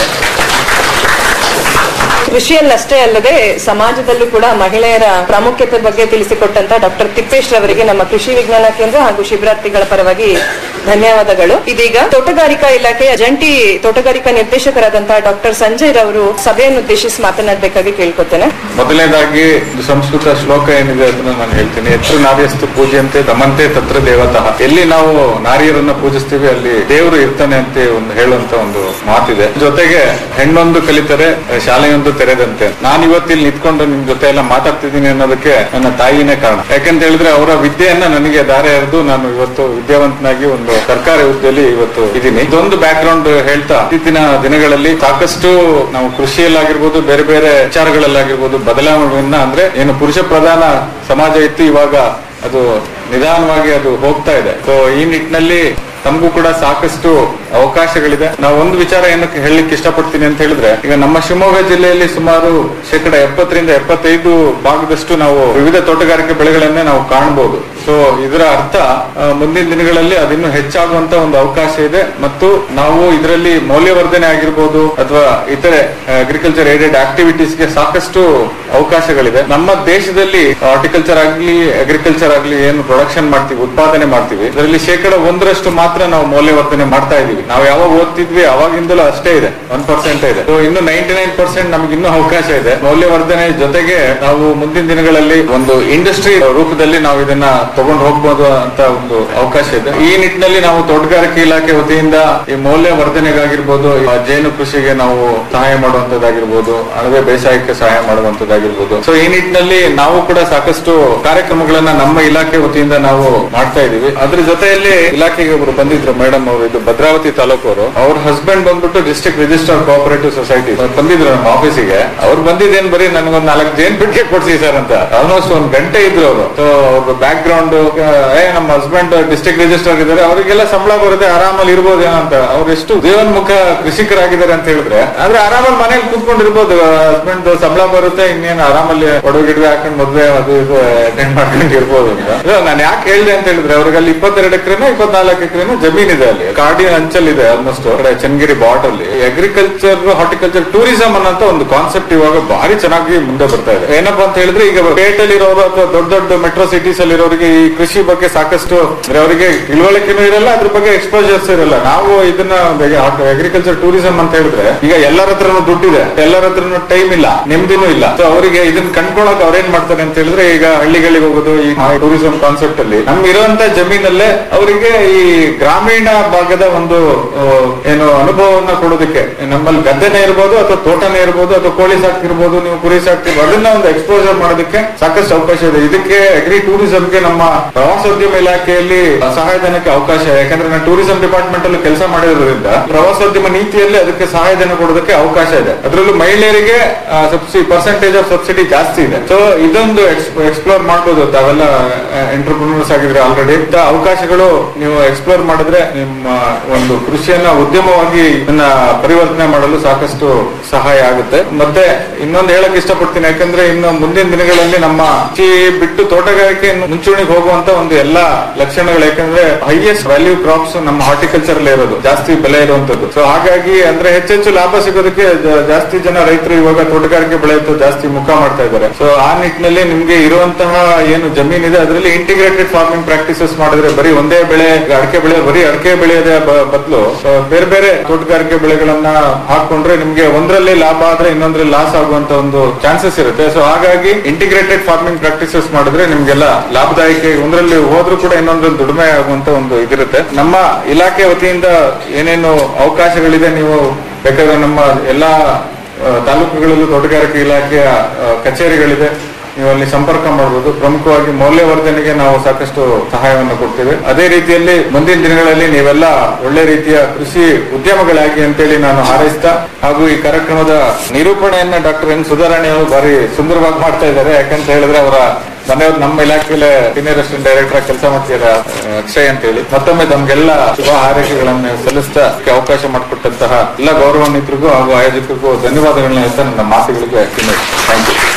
ಕೃಷಿಯಲ್ಲಷ್ಟೇ ಅಲ್ಲದೆ ಸಮಾಜದಲ್ಲೂ ಕೂಡ ಮಹಿಳೆಯರ ಪ್ರಾಮುಖ್ಯತೆ ಬಗ್ಗೆ ತಿಳಿಸಿಕೊಟ್ಟಂತ ಡಾಕ್ಟರ್ ತಿಪ್ಪೇಶ್ ರವರಿಗೆ ನಮ್ಮ ಕೃಷಿ ವಿಜ್ಞಾನ ಕೇಂದ್ರ ಹಾಗೂ ಶಿಬಿರಾರ್ಥಿಗಳ ಪರವಾಗಿ ಧನ್ಯವಾದಗಳು ಇದೀಗ ತೋಟಗಾರಿಕಾ ಇಲಾಖೆಯ ಜಂಟಿ ತೋಟಗಾರಿಕಾ ನಿರ್ದೇಶಕರಾದಂತಹ ಡಾಕ್ಟರ್ ಸಂಜಯ್ ರವರು ಸಭೆಯನ್ನು ಉದ್ದೇಶಿಸಿ ಮಾತನಾಡಬೇಕಾಗಿ ಕೇಳ್ಕೊತೇನೆ ಮೊದಲನೇದಾಗಿ ಒಂದು ಸಂಸ್ಕೃತ ಶ್ಲೋಕ ಏನಿದೆ ಅದನ್ನ ನಾನು ಹೇಳ್ತೀನಿ ಎತ್ರ ನಾರ್ಯಸ್ತು ಪೂಜೆಯಂತೆ ದಮಂತೆ ತತ್ರ ದೇವತಃ ಎಲ್ಲಿ ನಾವು ನಾರಿಯರನ್ನ ಪೂಜಿಸ್ತೀವಿ ಅಲ್ಲಿ ದೇವರು ಇರ್ತಾನೆ ಅಂತ ಒಂದು ಹೇಳುವಂತ ಒಂದು ಮಾತಿದೆ ಜೊತೆಗೆ ಹೆಣ್ಣೊಂದು ಕಲಿತರೆ ಶಾಲೆಯೊಂದು ತೆರೆದಂತೆ ನಾನು ಇವತ್ತಿಲ್ಲಿ ನಿಂತ್ಕೊಂಡು ನಿಮ್ ಜೊತೆ ಎಲ್ಲ ಮಾತಾಡ್ತಿದ್ದೀನಿ ಅನ್ನೋದಕ್ಕೆ ನನ್ನ ತಾಯಿನೇ ಕಾರಣ ಯಾಕಂತ ಹೇಳಿದ್ರೆ ಅವರ ವಿದ್ಯೆಯನ್ನ ನನಗೆ ದಾರಿ ಎರೆದು ನಾನು ಇವತ್ತು ವಿದ್ಯಾವಂತನಾಗಿ ಒಂದು ಸರ್ಕಾರಿ ಹುದ್ದೆಯಲ್ಲಿ ಇವತ್ತು ಇದ್ದೀನಿ ಇದೊಂದು ಬ್ಯಾಕ್ ಗ್ರೌಂಡ್ ಹೇಳ್ತಾ ಇತ್ತೀಚಿನ ದಿನಗಳಲ್ಲಿ ಸಾಕಷ್ಟು ನಾವು ಕೃಷಿಯಲ್ಲಾಗಿರ್ಬೋದು ಬೇರೆ ಬೇರೆ ವಿಚಾರಗಳಲ್ಲಾಗಿರ್ಬೋದು ಬದಲಾವಣೆಯನ್ನ ಅಂದ್ರೆ ಏನು ಪುರುಷ ಪ್ರಧಾನ ಸಮಾಜ ಇತ್ತು ಇವಾಗ ಅದು ನಿಧಾನವಾಗಿ ಅದು ಹೋಗ್ತಾ ಇದೆ ಸೊ ಈ ನಿಟ್ಟಿನಲ್ಲಿ ನಮಗೂ ಕೂಡ ಸಾಕಷ್ಟು ಅವಕಾಶಗಳಿದೆ ನಾವು ಒಂದು ವಿಚಾರ ಏನಕ್ಕೆ ಹೇಳಲಿಕ್ಕೆ ಇಷ್ಟಪಡ್ತೀನಿ ಅಂತ ಹೇಳಿದ್ರೆ ಈಗ ನಮ್ಮ ಶಿವಮೊಗ್ಗ ಜಿಲ್ಲೆಯಲ್ಲಿ ಸುಮಾರು ಶೇಕಡ ಎಪ್ಪತ್ತರಿಂದ ಎಪ್ಪತ್ತೈದು ಭಾಗದಷ್ಟು ನಾವು ವಿವಿಧ ತೋಟಗಾರಿಕೆ ಬೆಳೆಗಳನ್ನೇ ನಾವು ಕಾಣಬಹುದು ಸೊ ಇದರ ಅರ್ಥ ಆ, ಮುಂದಿನ ದಿನಗಳಲ್ಲಿ ಅದಿನ್ನೂ ಹೆಚ್ಚಾಗುವಂತ ಒಂದು ಅವಕಾಶ ಇದೆ ಮತ್ತು ನಾವು ಇದರಲ್ಲಿ ಮೌಲ್ಯವರ್ಧನೆ ಆಗಿರ್ಬೋದು ಅಥವಾ ಇತರೆ ಅಗ್ರಿಕಲ್ಚರ್ ಏಡೆಡ್ ಆಕ್ಟಿವಿಟೀಸ್ಗೆ ಸಾಕಷ್ಟು ಅವಕಾಶಗಳಿದೆ ನಮ್ಮ ದೇಶದಲ್ಲಿ ಹಾರ್ಟಿಕಲ್ಚರ್ ಆಗ್ಲಿ ಅಗ್ರಿಕಲ್ಚರ್ ಆಗ್ಲಿ ಏನು ಪ್ರೊಡಕ್ಷನ್ ಮಾಡ್ತೀವಿ ಉತ್ಪಾದನೆ ಮಾಡ್ತೀವಿ ಇದರಲ್ಲಿ ಶೇಕಡ ಒಂದರಷ್ಟು ಮಾತ್ರ ನಾವು ಮೌಲ್ಯವರ್ಧನೆ ಮಾಡ್ತಾ ಇದೀವಿ ನಾವು ಯಾವಾಗ ಓದ್ತಿದ್ವಿ ಅವಾಗಿಂದಲೂ ಅಷ್ಟೇ ಇದೆ ಒನ್ ಪರ್ಸೆಂಟ್ ಇದೆ So, ಇನ್ನು ನೈಂಟಿ ನೈನ್ ಪರ್ಸೆಂಟ್ ನಮ್ಗೆ ಇನ್ನೂ ಅವಕಾಶ ಇದೆ ಮೌಲ್ಯವರ್ಧನೆ ಜೊತೆಗೆ ನಾವು ಮುಂದಿನ ದಿನಗಳಲ್ಲಿ ಒಂದು ಇಂಡಸ್ಟ್ರಿ ರೂಪದಲ್ಲಿ ನಾವು ಇದನ್ನ ತಗೊಂಡು ಹೋಗ್ಬೋದು ಅಂತ ಒಂದು ಅವಕಾಶ ಇದೆ ಈ ನಿಟ್ಟಿನಲ್ಲಿ ನಾವು ತೋಟಗಾರಿಕೆ ಇಲಾಖೆ ವತಿಯಿಂದ ಈ ಮೌಲ್ಯವರ್ಧನೆಗಾಗಿರ್ಬೋದು ಈ ಜೇನು ಕೃಷಿಗೆ ನಾವು ಸಹಾಯ ಮಾಡುವಂತದ್ದಾಗಿರ್ಬೋದು ಅಣಬೆ ಬೇಸಾಯಕ್ಕೆ ಸಹಾಯ ಮಾಡುವಂತದ್ದಾಗಿರ್ಬೋದು ಸೊ ಈ ನಿಟ್ಟಿನಲ್ಲಿ ನಾವು ಕೂಡ ಸಾಕಷ್ಟು ಕಾರ್ಯಕ್ರಮಗಳನ್ನ ನಮ್ಮ ಇಲಾಖೆ ವತಿಯಿಂದ ನಾವು ಮಾಡ್ತಾ ಇದೀವಿ ಅದ್ರ ಜೊತೆಯಲ್ಲಿ ಇಲಾಖೆಗೆ ಒಬ್ರು ಬಂದಿದ್ರು ಮೇಡಮ್ ಅವರು ಇದು ಭದ್ರಾವತಿ ತಾಲೂಕು ಅವರು ಅವ್ರ ಹಸ್ಬೆಂಡ್ ಬಂದ್ಬಿಟ್ಟು ಡಿಸ್ಟ್ರಿಕ್ಟ್ ರಿಜಿಸ್ಟರ್ ಕೋಆಪರೇಟಿವ್ ಸೊಸೈಟಿ ಬಂದಿದ್ರು ನಮ್ಮ ಆಫೀಸಿಗೆ ಅವ್ರು ಬಂದಿದ್ದೇನ್ ಬರೀ ನನಗೊಂದು ನಾಲ್ಕು ಜೇನ್ ಬಿಟ್ಟಿಗೆ ಕೊಡ್ಸಿ ಸರ್ ಅಂತ ಆಲ್ಮೋಸ್ಟ್ ಒಂದ್ ಗಂಟೆ ಇದ್ರು ಅವರು ಸೊ ಅವ್ರ ಬ್ಯಾಕ್ ಗ್ರೌಂಡ್ ಏ ನಮ್ಮ ಹಸ್ಬೆಂಡ್ ಡಿಸ್ಟ್ರಿಕ್ಟ್ ರಿಜಿಸ್ಟರ್ ಇದ್ದಾರೆ ಅವರಿಗೆಲ್ಲ ಸಂಬಳ ಬರುತ್ತೆ ಆರಾಮಲ್ಲಿ ಇರ್ಬೋದೇನೋ ಅಂತ ಅವ್ರು ಎಷ್ಟು ಜೀವನ್ಮುಖ ಕೃಷಿಕರಾಗಿದ್ದಾರೆ ಅಂತ ಹೇಳಿದ್ರೆ ಆದ್ರೆ ಆರಾಮಲ್ಲಿ ಮನೇಲಿ ಕೂತ್ಕೊಂಡಿರ್ಬೋದು ಹಸ್ಬೆಂಡ್ ಸಂಬಳ ಬರುತ್ತೆ ಇನ್ನೇನು ಆರಾಮಲ್ಲಿ ಒಡವೆ ಗಿಡವೆ ಹಾಕೊಂಡು ಮದ್ವೆ ಅದು ಇದು ಅಟೆಂಡ್ ಮಾಡ್ಕೊಂಡು ಇರ್ಬೋದು ಅಂತ ನಾನು ಯಾಕೆ ಹೇಳಿದೆ ಅಂತ ಹೇಳಿದ್ರೆ ಅವ್ರಿಗೆ ಅಲ್ಲಿ ಇಪ್ಪತ್ತೆರಡು ಎಕರೆನೋ ಇಪ್ಪತ್ನಾಲ್ಕು ಎಕರೆನೋ ಜಮೀನ್ ಇದೆ ಅಲ್ಲಿ ಕಾಡಿನ ಅಂಚಲ್ ಇದೆ ಆಲ್ಮೋಸ್ಟ್ ಚನ್ನಗಿರಿ ಬಾಟ್ ಅಲ್ಲಿ ಅಗ್ರಿಕಲ್ಚರ್ ಹಾರ್ಟಿಕಲ್ಚರ್ ಟೂರಿಸಂ ಅನ್ನೋಂತ ಒಂದು ಕಾನ್ಸೆಪ್ಟ್ ಇವಾಗ ಭಾರಿ ಚೆನ್ನಾಗಿ ಮುಂದೆ ಬರ್ತಾ ಇದೆ ಏನಪ್ಪಾ ಅಂತ ಹೇಳಿದ್ರೆ ಈಗ ಪೇಟೆಲ್ ಇರೋರು ಅಥವಾ ದೊಡ್ಡ ದೊಡ್ಡ ಮೆಟ್ರೋ ಸಿಟೀಸ್ ಅಲ್ಲಿ ಇರೋರಿಗೆ ಈ ಕೃಷಿ ಬಗ್ಗೆ ಸಾಕಷ್ಟು ಅಂದ್ರೆ ಅವರಿಗೆ ತಿಳುವಳಿಕೆನೂ ಇರಲ್ಲ ಅದ್ರ ಬಗ್ಗೆ ಎಕ್ಸ್ಪೋಜರ್ಸ್ ಇರಲ್ಲ ನಾವು ಇದನ್ನ ಅಗ್ರಿಕಲ್ಚರ್ ಟೂರಿಸಂ ಅಂತ ಹೇಳಿದ್ರೆ ಈಗ ಎಲ್ಲರ ಹತ್ರನೂ ದುಡ್ಡಿದೆ ಎಲ್ಲರ ಹತ್ರನೂ ಟೈಮ್ ಇಲ್ಲ ನೆಮ್ಮದಿನೂ ಇಲ್ಲ ಸೊ ಅವರಿಗೆ ಇದನ್ನ ಕಂಡ್ಕೊಳಕ್ ಅವ್ರೇನ್ ಮಾಡ್ತಾರೆ ಅಂತ ಹೇಳಿದ್ರೆ ಈಗ ಹಳ್ಳಿಗಳಿಗೆ ಹೋಗೋದು ಈ ಟೂರಿಸಂ ಕಾನ್ಸೆಪ್ಟ್ ಅಲ್ಲಿ ನಮ್ ಇರುವಂತ ಜಮೀನಲ್ಲೇ ಅವರಿಗೆ ಈ ಗ್ರಾಮೀಣ ಭಾಗದ ಒಂದು ಆ, ಏನು ಅನುಭವವನ್ನ ಕೊಡೋದಕ್ಕೆ ನಮ್ಮಲ್ಲಿ ಗದ್ದೆನೇ ಇರ್ಬೋದು ಅಥವಾ ತೋಟನೇ ಇರ್ಬೋದು ಅಥವಾ ಕೋಳಿ ಸಾಕ್ತಿರ್ಬೋದು ನೀವು ಕುರಿ ಸಾಕ್ತಿರ್ಬೋದು ಅದನ್ನ ಒಂದು ಎಕ್ಸ್ಪೋಜರ್ ಮಾಡೋದಕ್ಕೆ ಸಾಕಷ್ಟು ಅವಕಾಶ ಇದೆ ಇದಕ್ಕೆ ಅಗ್ರಿ ಟೂರಿಸಂಗೆ ನಮ್ಮ ಪ್ರವಾಸೋದ್ಯಮ ಇಲಾಖೆಯಲ್ಲಿ ಸಹಾಯಧನಕ್ಕೆ ಅವಕಾಶ ಇದೆ ಯಾಕಂದ್ರೆ ನಾನು ಟೂರಿಸಂ ಡಿಪಾರ್ಟ್ಮೆಂಟ್ ಅಲ್ಲಿ ಕೆಲಸ ಮಾಡಿರೋದ್ರಿಂದ ಪ್ರವಾಸೋದ್ಯಮ ನೀತಿಯಲ್ಲಿ ಅದಕ್ಕೆ ಸಹಾಯಧನ ಕೊಡೋದಕ್ಕೆ ಅವಕಾಶ ಇದೆ ಅದರಲ್ಲೂ ಮಹಿಳೆಯರಿಗೆ ಸಬ್ಸಿಡಿ ಪರ್ಸೆಂಟೇಜ್ ಆಫ್ ಸಬ್ಸಿಡಿ ಜಾಸ್ತಿ ಇದೆ ಸೊ ಇದೊಂದು ಎಕ್ಸ್ಪ್ಲೋರ್ ಮಾಡಬಹುದು ತಾವೆಲ್ಲ ಎಂಟರ್ಪ್ರಿನರ್ಸ್ ಆಗಿದ್ರೆ ಆಲ್ರೆಡಿ ಅವಕಾಶಗಳು ನೀವು ಎಕ್ಸ್ಪ್ಲೋರ್ ಮಾಡಿದ್ರೆ ನಿಮ್ಮ ಒಂದು ಕೃಷಿಯನ್ನ ಉದ್ಯಮವಾಗಿ ಇದನ್ನ ಪರಿವರ್ತನೆ ಮಾಡಲು ಸಾಕಷ್ಟು ಸಹಾಯ ಆಗುತ್ತೆ ಮತ್ತೆ ಇನ್ನೊಂದು ಹೇಳಕ್ ಇಷ್ಟಪಡ್ತೀನಿ ಯಾಕಂದ್ರೆ ಇನ್ನು ಮುಂದಿನ ದಿನಗಳಲ್ಲಿ ನಮ್ಮ ಕೃಷಿ ಬಿಟ್ಟು ತೋಟಗಾರಿಕೆ ಇನ್ನು ಮುಂಚೂಣಿಗೆ ಹೋಗುವಂತ ಒಂದು ಎಲ್ಲಾ ಲಕ್ಷಣಗಳು ಯಾಕಂದ್ರೆ ಹೈಯೆಸ್ಟ್ ವ್ಯಾಲ್ಯೂ ಕ್ರಾಪ್ಸ್ ನಮ್ಮ ಹಾರ್ಟಿಕಲ್ಚರ್ ಅಲ್ಲೇ ಇರೋದು ಜಾಸ್ತಿ ಬೆಲೆ ಇರುವಂತದ್ದು ಸೊ ಹಾಗಾಗಿ ಅಂದ್ರೆ ಹೆಚ್ಚೆಚ್ಚು ಲಾಭ ಸಿಗೋದಕ್ಕೆ ಜ- ಜಾಸ್ತಿ ಜನ ರೈತರು ಇವಾಗ ತೋಟಗಾರಿಕೆ ಬೆಳೆಯುತ್ತ ಜಾಸ್ತಿ ಮುಖ ಮಾಡ್ತಾ ಇದ್ದಾರೆ ಸೊ ಆ ನಿಟ್ಟಿನಲ್ಲಿ ನಿಮ್ಗೆ ಇರುವಂತಹ ಏನು ಜಮೀನಿದೆ ಅದರಲ್ಲಿ ಇಂಟಿಗ್ರೇಟೆಡ್ ಫಾರ್ಮಿಂಗ್ ಪ್ರಾಕ್ಟೀಸಸ್ ಮಾಡಿದ್ರೆ ಬರೀ ಒಂದೇ ಬೆಳೆ ಈಗ ಅಡಿಕೆ ಬೆಳೆ ಬರೀ ಅಡಿಕೆ ಬೆಳೆಯೋದೇ ಬದಲು ಬೇರೆ ಬೇರೆ ತೋಟಗಾರಿಕೆ ಬೆಳೆಗಳನ್ನ ಹಾಕೊಂಡ್ರೆ ನಿಮ್ಗೆ ಒಂದರಲ್ಲಿ ಲಾಭ ಆದ್ರೆ ಇನ್ನೊಂದ್ರಲ್ಲಿ ಲಾಸ್ ಆಗುವಂತ ಒಂದು ಚಾನ್ಸಸ್ ಇರುತ್ತೆ ಸೊ ಹಾಗಾಗಿ ಇಂಟಿಗ್ರೇಟೆಡ್ ಫಾರ್ಮಿಂಗ್ ಪ್ರಾಕ್ಟೀಸಸ್ ಮಾಡಿದ್ರೆ ನಿಮ್ಗೆಲ್ಲ ಲಾಭದಾಯಕ ಒಂದರಲ್ಲಿ ಹೋದ್ರೂ ಕೂಡ ಇನ್ನೊಂದ್ರಲ್ಲಿ ದುಡಿಮೆ ಆಗುವಂತ ಒಂದು ಇದಿರುತ್ತೆ ನಮ್ಮ ಇಲಾಖೆ ವತಿಯಿಂದ ಏನೇನು ಅವಕಾಶಗಳಿದೆ ನೀವು ಬೇಕಾದ್ರೆ ನಮ್ಮ ಎಲ್ಲಾ ಆ, ತಾಲೂಕುಗಳಲ್ಲೂ ತೋಟಗಾರಿಕೆ ಇಲಾಖೆಯ ಆ, ಕಚೇರಿಗಳಿದೆ ನೀವು ಅಲ್ಲಿ ಸಂಪರ್ಕ ಮಾಡಬಹುದು ಪ್ರಮುಖವಾಗಿ ಮೌಲ್ಯವರ್ಧನೆಗೆ ನಾವು ಸಾಕಷ್ಟು ಸಹಾಯವನ್ನು ಕೊಡ್ತೇವೆ ಅದೇ ರೀತಿಯಲ್ಲಿ ಮುಂದಿನ ದಿನಗಳಲ್ಲಿ ನೀವೆಲ್ಲ ಒಳ್ಳೆ ರೀತಿಯ ಕೃಷಿ ಉದ್ಯಮಗಳಾಗಿ ಅಂತೇಳಿ ನಾನು ಹಾರೈಸ್ತಾ ಹಾಗೂ ಈ ಕಾರ್ಯಕ್ರಮದ ನಿರೂಪಣೆಯನ್ನ ಡಾಕ್ಟರ್ ಎನ್ ಸುಧಾರಾಣಿ ಅವರು ಬಾರಿ ಸುಂದರವಾಗಿ ಮಾಡ್ತಾ ಇದ್ದಾರೆ ಯಾಕಂತ ಹೇಳಿದ್ರೆ ಅವರ ಮನೆಯವ್ರು ನಮ್ಮ ಇಲಾಖೆಯಲ್ಲಿ ಸೀನಿಯರ್ ಅಸಿಸ್ಟೆಂಟ್ ಡೈರೆಕ್ಟರ್ ಕೆಲಸ ಮಾಡ್ತಿದ್ದಾರೆ ಆ, ಅಕ್ಷಯ್ ಅಂತ ಹೇಳಿ ಮತ್ತೊಮ್ಮೆ ತಮ್ಗೆಲ್ಲ ಶುಭ ಹಾರೈಕೆಗಳನ್ನು ಸಲ್ಲಿಸ್ತಾ ಇದಕ್ಕೆ ಅವಕಾಶ ಮಾಡಿಕೊಟ್ಟಂತಹ ಎಲ್ಲ ಗೌರವಾನ್ವಿತರಿಗೂ ಹಾಗೂ ಆಯೋಜಕರಿಗೂ ಧನ್ಯವಾದಗಳನ್ನ ಹೇಳ್ತಾ ನನ್ನ ಮಾತುಗಳಿಗೆ ಥ್ಯಾಂಕ್ ಯು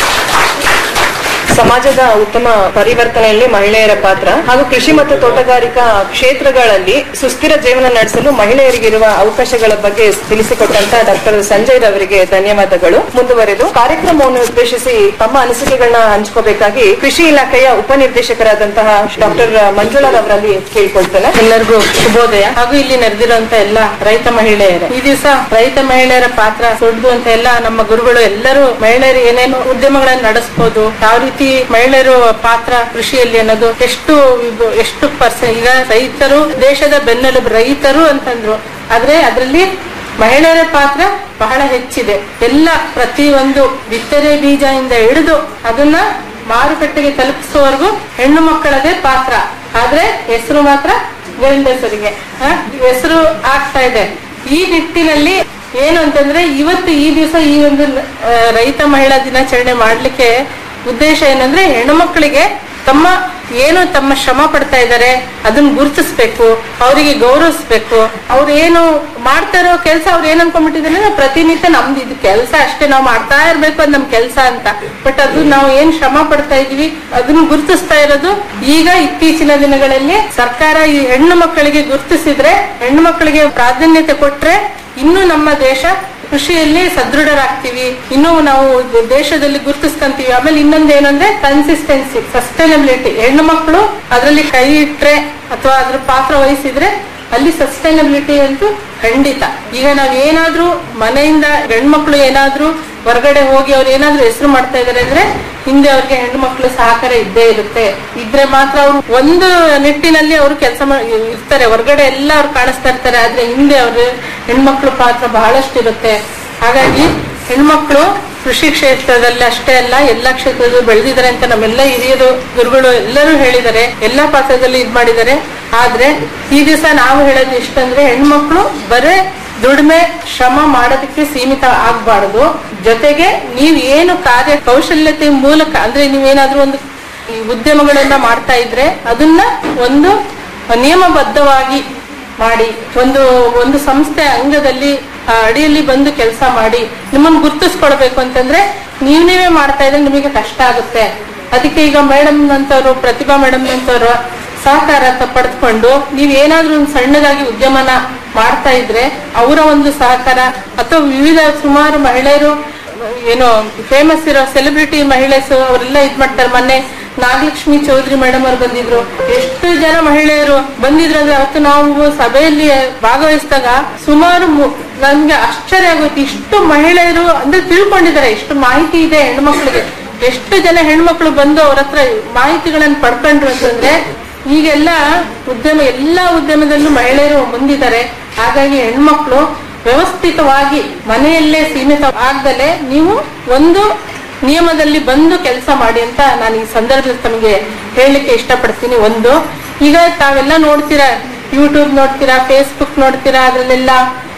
ಸಮಾಜದ ಉತ್ತಮ ಪರಿವರ್ತನೆಯಲ್ಲಿ ಮಹಿಳೆಯರ ಪಾತ್ರ ಹಾಗೂ ಕೃಷಿ ಮತ್ತು ತೋಟಗಾರಿಕಾ ಕ್ಷೇತ್ರಗಳಲ್ಲಿ ಸುಸ್ಥಿರ ಜೀವನ ನಡೆಸಲು ಮಹಿಳೆಯರಿಗಿರುವ ಅವಕಾಶಗಳ ಬಗ್ಗೆ ತಿಳಿಸಿಕೊಟ್ಟಂತ ಡಾಕ್ಟರ್ ಸಂಜಯ್ ರವರಿಗೆ ಧನ್ಯವಾದಗಳು ಮುಂದುವರೆದು ಕಾರ್ಯಕ್ರಮವನ್ನು ಉದ್ದೇಶಿಸಿ ತಮ್ಮ ಅನಿಸಿಕೆಗಳನ್ನ ಹಂಚ್ಕೋಬೇಕಾಗಿ ಕೃಷಿ ಇಲಾಖೆಯ ಉಪನಿರ್ದೇಶಕರಾದಂತಹ ಡಾಕ್ಟರ್ ಮಂಜುಳಾ ಅವರಲ್ಲಿ ಕೇಳ್ಕೊಳ್ತೇನೆ ಎಲ್ಲರಿಗೂ ಶುಭೋದಯ ಹಾಗೂ ಇಲ್ಲಿ ನೆರೆದಿರುವಂತ ಎಲ್ಲ ರೈತ ಮಹಿಳೆಯರೇ ಈ ದಿವಸ ರೈತ ಮಹಿಳೆಯರ ಪಾತ್ರ ದೊಡ್ಡದು ಅಂತ ಎಲ್ಲ ನಮ್ಮ ಗುರುಗಳು ಎಲ್ಲರೂ ಮಹಿಳೆಯರು ಏನೇನು ಉದ್ಯಮಗಳನ್ನ ನಡೆಸಬಹುದು ಯಾವ ರೀತಿ ಮಹಿಳೆಯರು ಪಾತ್ರ ಕೃಷಿಯಲ್ಲಿ ಅನ್ನೋದು ಎಷ್ಟು ಇದು ಎಷ್ಟು ಪರ್ಸೆಂಟ್ ಈಗ ರೈತರು ದೇಶದ ಬೆನ್ನೆಲುಬು ರೈತರು ಅಂತಂದ್ರು ಆದ್ರೆ ಅದರಲ್ಲಿ ಮಹಿಳೆಯರ ಪಾತ್ರ ಬಹಳ ಹೆಚ್ಚಿದೆ ಎಲ್ಲ ಪ್ರತಿ ಒಂದು ಬಿತ್ತನೆ ಬೀಜದಿಂದ ಹಿಡಿದು ಅದನ್ನ ಮಾರುಕಟ್ಟೆಗೆ ತಲುಪಿಸುವವರೆಗೂ ಹೆಣ್ಣು ಮಕ್ಕಳದೇ ಪಾತ್ರ ಆದ್ರೆ ಹೆಸರು ಮಾತ್ರ ಗಂಡಸರಿಗೆ ಆ, ಹೆಸರು ಆಗ್ತಾ ಇದೆ ಈ ನಿಟ್ಟಿನಲ್ಲಿ ಏನು ಅಂತಂದ್ರೆ ಇವತ್ತು ಈ ದಿವಸ ಈ ಒಂದು ಆ, ರೈತ ಮಹಿಳಾ ದಿನಾಚರಣೆ ಮಾಡ್ಲಿಕ್ಕೆ ಉದ್ದೇಶ ಏನಂದ್ರೆ ಹೆಣ್ಣು ಮಕ್ಕಳಿಗೆ ತಮ್ಮ ಏನು ತಮ್ಮ ಶ್ರಮ ಪಡ್ತಾ ಇದ್ದಾರೆ ಅದನ್ನ ಗುರುತಿಸ್ಬೇಕು ಅವರಿಗೆ ಗೌರವಿಸ್ಬೇಕು ಅವ್ರು ಏನು ಮಾಡ್ತಾ ಇರೋ ಕೆಲಸ ಅವ್ರು ಏನ್ ಅನ್ಕೊಂಡ್ಬಿಟ್ಟಿದ್ದಾರೆ ಅಂದ್ರೆ ಪ್ರತಿನಿತ್ಯ ನಮ್ದು ಇದು ಕೆಲಸ ಅಷ್ಟೇ ನಾವು ಮಾಡ್ತಾ ಇರ್ಬೇಕು ಅದು ನಮ್ ಕೆಲಸ ಅಂತ ಬಟ್ ಅದು ನಾವು ಏನ್ ಶ್ರಮ ಪಡ್ತಾ ಇದೀವಿ ಅದನ್ನ ಗುರುತಿಸ್ತಾ ಇರೋದು ಈಗ ಇತ್ತೀಚಿನ ದಿನಗಳಲ್ಲಿ ಸರ್ಕಾರ ಈ ಹೆಣ್ಣು ಮಕ್ಕಳಿಗೆ ಗುರುತಿಸಿದ್ರೆ ಹೆಣ್ಣು ಮಕ್ಕಳಿಗೆ ಪ್ರಾಧಾನ್ಯತೆ ಕೊಟ್ರೆ ಇನ್ನು ನಮ್ಮ ದೇಶ ಕೃಷಿಯಲ್ಲಿ ಸದೃಢರಾಗ್ತೀವಿ ಇನ್ನು ನಾವು ದೇಶದಲ್ಲಿ ಗುರುತಿಸ್ಕೊಂತೀವಿ ಆಮೇಲೆ ಇನ್ನೊಂದು ಏನಂದ್ರೆ ಕನ್ಸಿಸ್ಟೆನ್ಸಿ ಸಸ್ಟೈನಬಿಲಿಟಿ ಹೆಣ್ಣು ಮಕ್ಕಳು ಅದರಲ್ಲಿ ಕೈ ಇಟ್ರೆ ಅಥವಾ ಅದ್ರ ಪಾತ್ರ ವಹಿಸಿದ್ರೆ ಅಲ್ಲಿ ಸಸ್ಟೈನಬಿಲಿಟಿ ಅಂತೂ ಖಂಡಿತ ಈಗ ನಾವ್ ಏನಾದ್ರೂ ಮನೆಯಿಂದ ಹೆಣ್ಮಕ್ಳು ಏನಾದ್ರೂ ಹೊರಗಡೆ ಹೋಗಿ ಅವ್ರು ಏನಾದ್ರೂ ಹೆಸರು ಮಾಡ್ತಾ ಇದಾರೆ ಅಂದ್ರೆ ಹಿಂದೆ ಅವ್ರಿಗೆ ಹೆಣ್ಮಕ್ಳು ಸಹಕಾರ ಇದ್ದೇ ಇರುತ್ತೆ ಇದ್ರೆ ಮಾತ್ರ ಅವ್ರು ಒಂದು ನಿಟ್ಟಿನಲ್ಲಿ ಅವರು ಕೆಲಸ ಇರ್ತಾರೆ ಹೊರಗಡೆ ಎಲ್ಲ ಅವ್ರು ಕಾಣಿಸ್ತಾ ಇರ್ತಾರೆ ಆದ್ರೆ ಹಿಂದೆ ಅವ್ರು ಹೆಣ್ಮಕ್ಳು ಪಾತ್ರ ಬಹಳಷ್ಟು ಇರುತ್ತೆ ಹಾಗಾಗಿ ಹೆಣ್ಮಕ್ಳು ಕೃಷಿ ಕ್ಷೇತ್ರದಲ್ಲಿ ಅಷ್ಟೇ ಅಲ್ಲ ಎಲ್ಲಾ ಕ್ಷೇತ್ರದಲ್ಲೂ ಬೆಳೆದಿದ್ದಾರೆ ಅಂತ ನಮ್ಮೆಲ್ಲ ಹಿರಿಯರು ಗುರುಗಳು ಎಲ್ಲರೂ ಹೇಳಿದ್ದಾರೆ ಎಲ್ಲಾ ಪಾತ್ರದಲ್ಲಿ ಇದ್ ಮಾಡಿದ್ದಾರೆ ಆದ್ರೆ ಈ ದಿವಸ ನಾವು ಹೇಳೋದು ಇಷ್ಟಂದ್ರೆ ಹೆಣ್ಮಕ್ಳು ಬರೇ ದುಡಿಮೆ ಶ್ರಮ ಮಾಡೋದಕ್ಕೆ ಸೀಮಿತ ಆಗ್ಬಾರ್ದು ಜೊತೆಗೆ ನೀವ್ ಏನು ಕಾರ್ಯ ಕೌಶಲ್ಯತೆ ಮೂಲಕ ಅಂದ್ರೆ ನೀವೇನಾದ್ರೂ ಒಂದು ಈ ಉದ್ಯಮಗಳನ್ನ ಮಾಡ್ತಾ ಇದ್ರೆ ಅದನ್ನ ಒಂದು ನಿಯಮಬದ್ಧವಾಗಿ ಮಾಡಿ ಒಂದು ಒಂದು ಸಂಸ್ಥೆ ಅಂಗದಲ್ಲಿ ಆ, ಅಡಿಯಲ್ಲಿ ಬಂದು ಕೆಲಸ ಮಾಡಿ ನಿಮ್ಮನ್ನು ಗುರ್ತಿಸ್ಕೊಳ್ಬೇಕು ಅಂತಂದ್ರೆ ನೀವ್ ನೀವೇ ಮಾಡ್ತಾ ಇದ್ರೆ ನಿಮಗೆ ಕಷ್ಟ ಆಗುತ್ತೆ ಅದಕ್ಕೆ ಈಗ ಮೇಡಮ್ ನಂತವ್ರು ಪ್ರತಿಭಾ ಮೇಡಮ್ ನಂತವ್ರು ಸಹಕಾರ ಅಂತ ಪಡೆದುಕೊಂಡು ನೀವ್ ಏನಾದ್ರೂ ಒಂದು ಸಣ್ಣದಾಗಿ ಉದ್ಯಮನ ಮಾಡ್ತಾ ಇದ್ರೆ ಅವರ ಒಂದು ಸಹಕಾರ ಅಥವಾ ವಿವಿಧ ಸುಮಾರು ಮಹಿಳೆಯರು ಏನೋ ಫೇಮಸ್ ಇರೋ ಸೆಲೆಬ್ರಿಟಿ ಮಹಿಳೆಸ್ ಅವರೆಲ್ಲ ಇದ್ ಮಾಡ್ತಾರೆ ಮೊನ್ನೆ ನಾಗಲಕ್ಷ್ಮಿ ಚೌಧರಿ ಮೇಡಮ್ ಅವ್ರು ಬಂದಿದ್ರು ಎಷ್ಟು ಜನ ಮಹಿಳೆಯರು ಬಂದಿದ್ರು ಅಂದ್ರೆ ಅವತ್ತು ನಾವು ಸಭೆಯಲ್ಲಿ ಭಾಗವಹಿಸಿದಾಗ ಸುಮಾರು ಮು- ನಮ್ಗೆ ಆಶ್ಚರ್ಯ ಆಗುತ್ತೆ ಇಷ್ಟು ಮಹಿಳೆಯರು ಅಂದ್ರೆ ತಿಳ್ಕೊಂಡಿದ್ದಾರೆ ಎಷ್ಟು ಮಾಹಿತಿ ಇದೆ ಹೆಣ್ಮಕ್ಳಿಗೆ ಎಷ್ಟು ಜನ ಹೆಣ್ಮಕ್ಳು ಬಂದು ಅವ್ರ ಹತ್ರ ಮಾಹಿತಿಗಳನ್ನ ಪಡ್ಕೊಂಡ್ರು ಅಂತಂದ್ರೆ ಈಗೆಲ್ಲ ಉದ್ಯಮ ಎಲ್ಲಾ ಉದ್ಯಮದಲ್ಲೂ ಮಹಿಳೆಯರು ಮುಂದಿದ್ದಾರೆ ಹಾಗಾಗಿ ಹೆಣ್ಮಕ್ಳು ವ್ಯವಸ್ಥಿತವಾಗಿ ಮನೆಯಲ್ಲೇ ಸೀಮಿತ ಆಗ್ದಲೆ ನೀವು ಒಂದು ನಿಯಮದಲ್ಲಿ ಬಂದು ಕೆಲಸ ಮಾಡಿ ಅಂತ ನಾನು ಈ ಸಂದರ್ಭದಲ್ಲಿ ತಮಗೆ ಹೇಳಲಿಕ್ಕೆ ಇಷ್ಟಪಡ್ತೀನಿ ಒಂದು ಈಗ ತಾವೆಲ್ಲ ನೋಡ್ತೀರಾ ಯೂಟ್ಯೂಬ್ ನೋಡ್ತೀರಾ ಫೇಸ್ಬುಕ್ ನೋಡ್ತೀರಾ ಅದ್ರಲ್ಲೆಲ್ಲ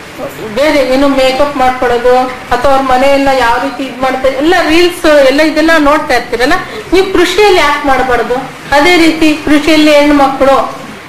ಬೇರೆ ಏನು ಮೇಕಪ್ ಮಾಡ್ಕೊಡೋದು ಅಥವಾ ಅವ್ರ ಮನೆಯೆಲ್ಲ ಯಾವ ರೀತಿ ಇದ್ ಮಾಡ್ತಾರೆ ಎಲ್ಲ ರೀಲ್ಸ್ ಎಲ್ಲ ಇದೆಲ್ಲ ನೋಡ್ತಾ ಇರ್ತೀರಲ್ಲ ನೀವು ಕೃಷಿಯಲ್ಲಿ ಯಾಕೆ ಮಾಡಬಾರ್ದು ಅದೇ ರೀತಿ ಕೃಷಿಯಲ್ಲಿ ಹೆಣ್ಣು ಮಕ್ಕಳು